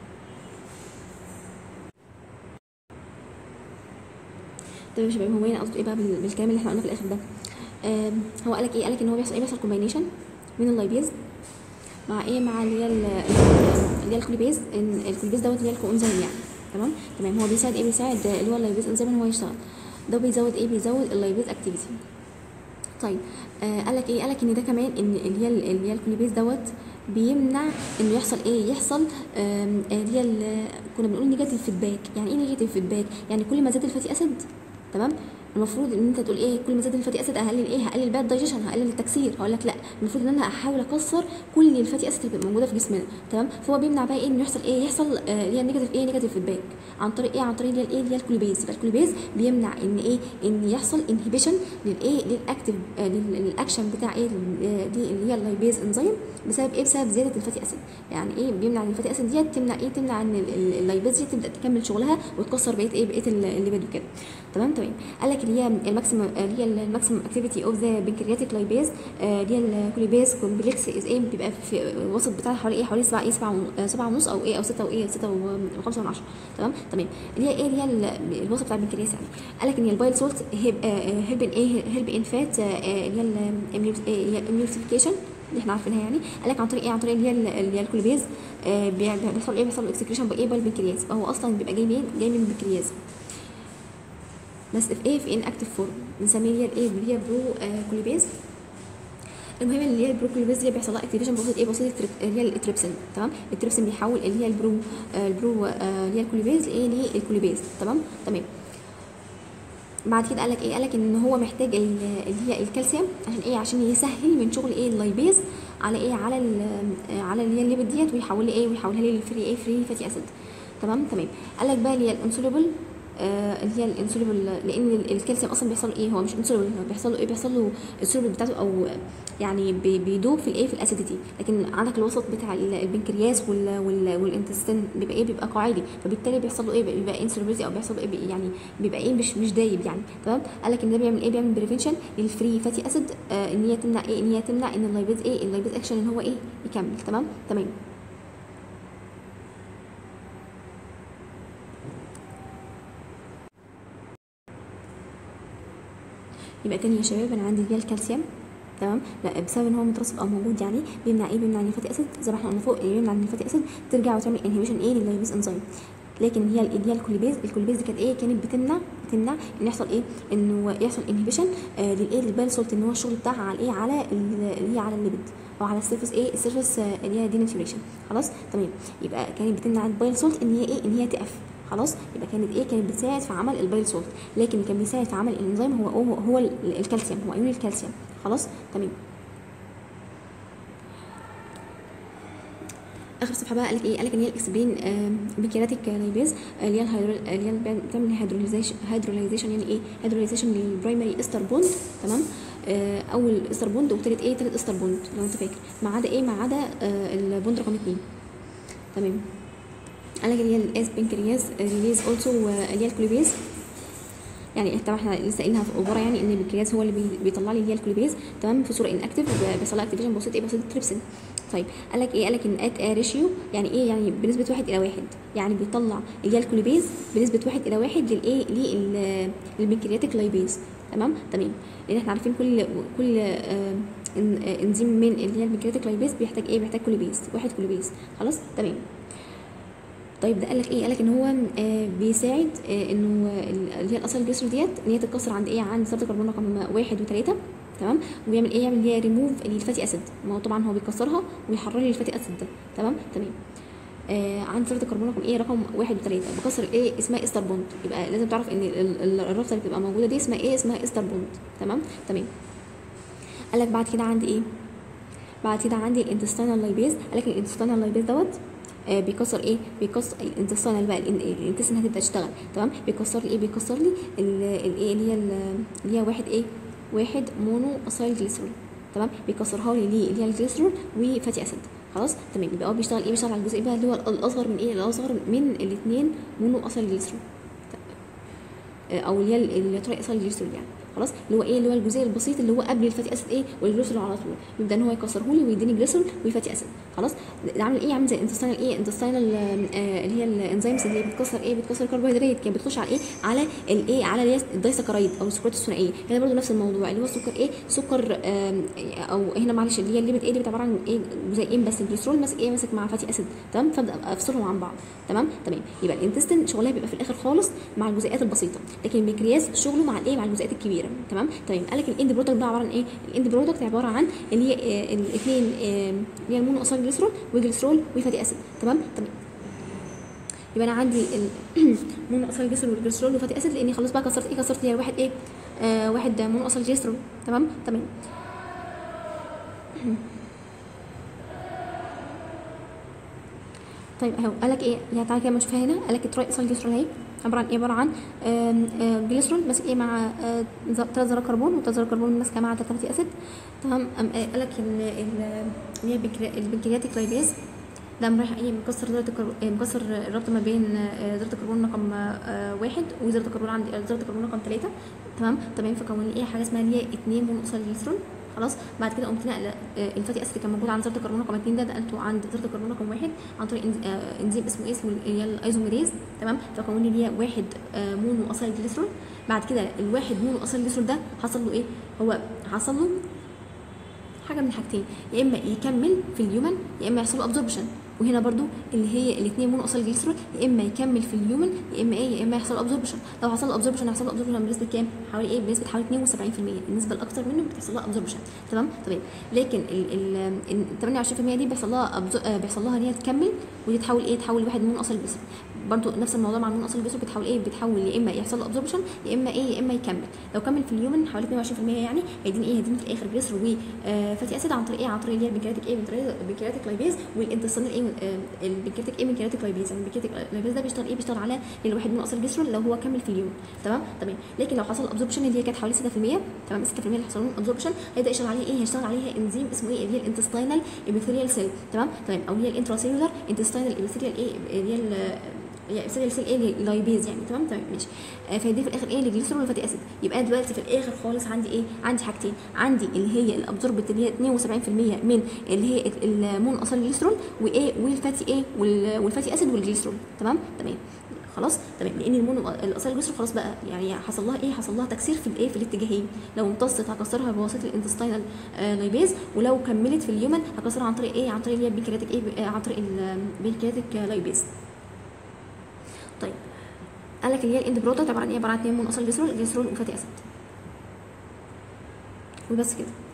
طيب يا شباب هو هنا قصده ايه بقى بال- بالكلام اللي احنا قلناه في الاخر ده آم، هو قالك ايه قالك ان هو بيحصل ايه بيحصل كومباينيشن من اللايبيز مع ايه مع اللي هي ال- اللي هي الكوليبيز ان الكوليبيز دوت اللي هي الكوانزيم يعني تمام تمام هو بيساعد ايه بيساعد اللي هو اللايبيز انزيم ان هو يشتغل ده بيزود ايه بيزود اللايبيز اكتيفيتي طيب آه قال لك ايه قال لك ان ده كمان ان اللي هي اللي هي الكوليبيز دوت بيمنع انه يحصل ايه يحصل آم، آه، اللي هي ال- كنا بنقول نيجاتيف فيدباك يعني ايه نيجاتيف فيدباك يعني كل ما زاد الفاتي اسيد تمام المفروض ان انت تقول ايه كل ما زاد الفاتي اسيد اقلل ايه هقلل بقى الدايجيشن هقلل التكسير هقول لك لا المفروض ان انا احاول اكسر كل الفاتي اسيد اللي بتبقى موجوده في جسمنا تمام فهو بيمنع بقى ايه انه يحصل ايه يحصل آه، اللي هي نيجاتيف ايه نيجاتيف فيدباك عن طريق ايه عن طريق اللي هي الايه اللي هي الكوليبيز يبقى الكوليبيز بيمنع ان ايه ان يحصل انهبيشن للايه للاكتيف آه، لل- للاكشن بتاع ايه آه، دي اللي هي اللايبيز انزيم بسبب ايه بسبب زياده الفاتي اسيد يعني ايه بيمنع ان الفاتي اسيد ديت تمنع ايه تمنع ان ال- ال- اللايبيز دي تبدا تكمل شغلها وتكسر بقيه ايه بقيه ال- الليبيد وكده تمام تمام قال لك اللي هي الماكسيمم اللي هي الماكسيمم اكتيفيتي اوف ذا بنكرياتيك لايبيز اللي هي الكوليبيز كومبلكس از ايه بيبقى في الوسط بتاعها حوالي ايه حوالي 7 ايه 7 7 ونص او ايه او 6 وايه 6 و5 من 10 تمام تمام اللي هي ايه اللي هي ال- الوسط بتاع البنكرياس يعني قال لك ان البايل سولت هيب هيلب ان ايه هيلب ان فات اللي هي الاميوسيفيكيشن اللي احنا عارفينها يعني قال لك عن طريق ايه عن طريق اللي هي ال- اللي هي الكوليبيز آه، بي- بيحصل ايه بيحصل اكسكريشن بايه بالبنكرياس فهو اصلا بيبقى جاي منين جاي من البنكرياس بس في ايه في ان اكتف فورم بنسميه اللي هي الايه اللي هي برو آه كوليبيز المهم اللي هي البرو كوليبيز دي بيحصل لها اكتيفيشن بواسطه ايه بواسطه التريب- اللي هي التريبسين تمام التريبسين بيحول اللي هي البرو آه البرو آه اللي هي الكوليبيز لايه للكوليبيز تمام تمام بعد كده قالك ايه قالك ان هو محتاج ال- اللي هي الكالسيوم عشان ايه عشان يسهل من شغل ايه اللايبيز على ايه على ال- آه، على اللي هي الليبيد ديت ويحولها ايه ويحولها لي للفري ايه فري فاتي اسيد تمام تمام قالك بقى اللي هي الانسوليبل آه اللي هي الانسوليبل لان ال- الكالسيوم اصلا بيحصل له ايه هو مش انسوليبل هو بيحصل له ايه بيحصل له السوليبل بتاعته او يعني بي- بيدوب في الايه في الاسيديتي لكن عندك الوسط بتاع ال- البنكرياس وال وال والانتستين بيبقى ايه بيبقى قاعدي فبالتالي بيحصل له ايه بيبقى انسوليبيليتي او بيحصل له ايه بي- يعني بيبقى ايه مش مش دايب يعني تمام قال لك ان ده بيعمل ايه بيعمل بريفنشن للفري فاتي اسيد آه ان هي تمنع ايه ان هي تمنع ان اللايبيز ايه اللايبيز اكشن ان هو ايه يكمل تمام تمام يبقى تاني يا شباب انا عندي اللي هي الكالسيوم تمام لا بسبب ان هو مترسب او موجود يعني بيمنع ايه بيمنع ان الفاتي اسيد زي ما احنا قلنا فوق بيمنع ان الفاتي اسيد ترجع وتعمل انهبيشن ايه لللايبيز انزيم لكن هي اللي هي الكوليبيز الكوليبيز دي كانت ايه كانت بتمنع بتمنع ان يحصل ايه انه يحصل انهبيشن آه للايه للبايل سولت ان هو الشغل بتاعها على ايه على ال- اللي هي على الليبيد او على السيرفس ايه السيرفس آه اللي هي ديناتوريشن خلاص تمام يبقى كانت بتمنع البايل سولت ان هي ايه ان هي تقف خلاص يبقى كانت ايه كانت بتساعد في عمل البايل سولت لكن اللي كان بيساعد في عمل الانزيم هو هو, هو ال- الكالسيوم هو ايون الكالسيوم خلاص تمام اخر صفحه بقى قالك ايه قالك ان هي الاكسبلين بنكرياتيك لايبيز اللي هي الهيدرو اللي هي بتعمل هيدروليزيشن هيدروليزيشن يعني ايه هيدروليزيشن للبرايمري استر بوند تمام آه، اول استر بوند وابتدت ايه تالت استر بوند لو انت فاكر ما عدا ايه ما عدا آه، البوند رقم اتنين تمام قال لك اللي هي الاس بنكرياز ريليز اولسو اللي هي الكلوبيز يعني طبعا احنا لسه قايلينها في اوبرا يعني ان البنكرياس هو اللي بي- بيطلع لي اللي هي الكلوبيز تمام في صوره ان اكتف بيحصل لها اكتيفيشن بسيط ايه بسيط تريبسين طيب قال لك ايه قال لك ان ات ريشيو يعني ايه يعني بنسبه واحد الى واحد يعني بيطلع اللي هي الكلوبيز بنسبه واحد الى واحد للايه لل- للبنكرياتيك لايبيز تمام تمام لان احنا عارفين كل كل آه، إن- آه، انزيم من اللي هي البنكرياتيك لايبيز بيحتاج ايه بيحتاج كلوبيز واحد كلوبيز خلاص تمام طيب ده قال لك ايه قال لك ان هو آه بيساعد آه انه ال- اللي هي الاصل الجسر ديت ان هي تتكسر عند ايه عند ذره الكربون رقم واحد وثلاثه تمام ويعمل ايه يعمل اللي هي ريموف للفاتي اسيد ما هو طبعا هو بيكسرها ويحرر لي الفاتي اسيد ده تمام تمام آه عند ذره الكربون رقم ايه رقم واحد وثلاثه بكسر ايه اسمها استر بوند يبقى لازم تعرف ان ال- ال- الرابطه اللي بتبقى موجوده دي اسمها ايه اسمها استر بوند تمام تمام قال لك بعد كده عندي ايه بعد كده عندي الانتستينال لايبيز قال لك الانتستينال لايبيز دوت آه، بيكسر ايه بيكسر الانتستينال بقى الانتستين هتبدا تشتغل تمام بيكسر لي ايه بيكسر لي ال- الايه اللي هي ال- اللي هي واحد ايه واحد مونو اسايل جليسرول تمام بيكسرها لي ليه اللي هي الجليسرول وفاتي اسيد خلاص تمام يبقى هو بيشتغل ايه بيشتغل على الجزء بقى اللي هو الاصغر من ايه الاصغر من الاثنين مونو اسايل جليسرول او اللي هي ال- اللي طريق ايصال الجليسرول يعني خلاص اللي هو ايه اللي هو الجزيء البسيط اللي هو قبل الفاتي اسيد ايه والجليسرول على طول يبدا ان هو يكسره لي ويديني جليسرول وفاتي اسيد خلاص ده عامل ايه عامل زي انتستينال ايه انتستينال آه اللي هي الانزيمز اللي بتكسر ايه بتكسر الكربوهيدرات كانت بتخش على ايه على الايه على اللي هي الدايسكرايد او السكريات الثنائيه هنا برضو نفس الموضوع اللي هو السكر ايه سكر آم، او هنا معلش اللي هي الليبت ايه اللي عباره عن ايه جزيئين بس الجليسرول ماسك ايه ماسك مع فاتي اسيد تمام فابدا افصلهم عن بعض تمام تمام يبقى الانتستين شغلها بيبقى في الاخر خالص مع الجزيئات البسيطه لكن البنكرياس شغله مع الايه مع الجزيئات الكبيره تمام تمام قال لك الاند برودكت ده عباره عن ايه الاند برودكت عباره عن اللي هي الاثنين اللي هي المونو اسيل جليسرول وجليسرول وفاتي اسيد تمام تمام يبقى انا عندي المونو اسيل جليسرول والجليسرول وفاتي اسيد لاني خلاص بقى كسرت ايه كسرت هي واحد ايه آه واحد مونو اسيل جليسرول تمام تمام طيب اهو قال لك ايه يعني تعالى كده ما نشوفها هنا قال لك التراي اسيل جليسرول اهي عباره عن ايه عباره عن آم، آم، جليسرول ماسك ايه مع ثلاث ذرات كربون وثلاث ذرات كربون ماسكه مع ثلاث فاتي اسيد تمام أم آه، قال لك ال- ال- اللي هي البنكري- البنكرياتيك لايبيز ده رايح ايه مكسر ذره الكربون مكسر الرابطه ما بين آه، ذره الكربون رقم آه، واحد وذره الكربون عندي آه، ذره الكربون رقم ثلاثه تمام تمام فكون لي ايه حاجه اسمها اللي هي اتنين مونو اسيل جليسرول خلاص بعد كده قمت نقله آه، الفاتي اسيد اللي كان موجود عند ذره الكربون رقم 2 ده نقلته عند ذره الكربون رقم واحد عن طريق إنز- آه، انزيم اسمه ايه اسمه اللي هي الايزوميريز تمام فكون لي اللي هي واحد آه، مونو اسيل جليسرول بعد كده الواحد مونو اسيل جليسرول ده حصل له ايه هو حصل له حاجه من حاجتين يا اما يكمل في اليومن يا اما يحصل له ابزوربشن وهنا برضو اللي هي الاثنين مونو اصل جليسرول يا اما يكمل في اليومن يا اما ايه يا اما يحصل له ابزوربشن لو حصل له ابزوربشن هيحصل له ابزوربشن بنسبه كام حوالي ايه بنسبه حوالي 72% النسبه الاكثر منه بتحصل لها ابزوربشن تمام تمام لكن ال ال ال 28% دي بيحصل لها أبزو- آه، بيحصل لها ان هي تكمل ودي تحول ايه تحول لواحد مونو اصل جليسرول برضو نفس الموضوع مع المونو اصل جليسرول بتحول ايه بتحول يا اما يحصل له ابزوربشن يا اما ايه يا اما يكمل لو كمل في اليومن حوالي 22% يعني هيديني ايه هيديني في الاخر جليسرول وفاتي اسيد عن طريق ايه عن طريق اللي هي البنكرياتيك ايه البنكرياتيك لايبيز والانتستينال ايه آه، البنكرياتيك ايه بنكرياتيك لايبيز يعني البنكرياتيك لايبيز ده بيشتغل ايه بيشتغل على الواحد من اصل جليسرول لو هو كمل في اليوم تمام تمام لكن لو حصل ابزوربشن اللي هي كانت حوالي 6% تمام 6% اللي حصل لهم ابزوربشن هيبدا يشتغل عليه ايه هيشتغل عليها انزيم اسمه ايه اللي هي الانتستينال ابيثيليال سيل تمام تمام او اللي هي الانتراسيلولار انتستينال ابيثيليال ايه اللي هي ال- هي ابيثيليال سيل ايه لايبيز يعني تمام تمام ماشي آه، فيدي في الاخر ايه الجليسرول وفاتي اسيد يبقى أنا دلوقتي في الاخر خالص عندي ايه عندي حاجتين عندي اللي هي الابزوربت اللي هي 72% من اللي هي المون اصل جليسرول وايه والفاتي ايه وال- والفاتي اسيد والجليسرول تمام تمام خلاص تمام لان المونو الاصل الجسر خلاص بقى يعني حصل لها ايه حصل لها تكسير في الايه في الاتجاهين لو امتصت هكسرها بواسطه الانتستينال آه لايبيز ولو كملت في اليومن هكسرها عن طريق ايه عن طريق اللي هي البنكرياتيك ايه آه، عن طريق البنكرياتيك لايبيز طيب قال لك اللي هي الاند برودكت عباره عن ايه عباره عن اثنين مونو اصل جليسرول جليسرول وفاتي اسيد وبس كده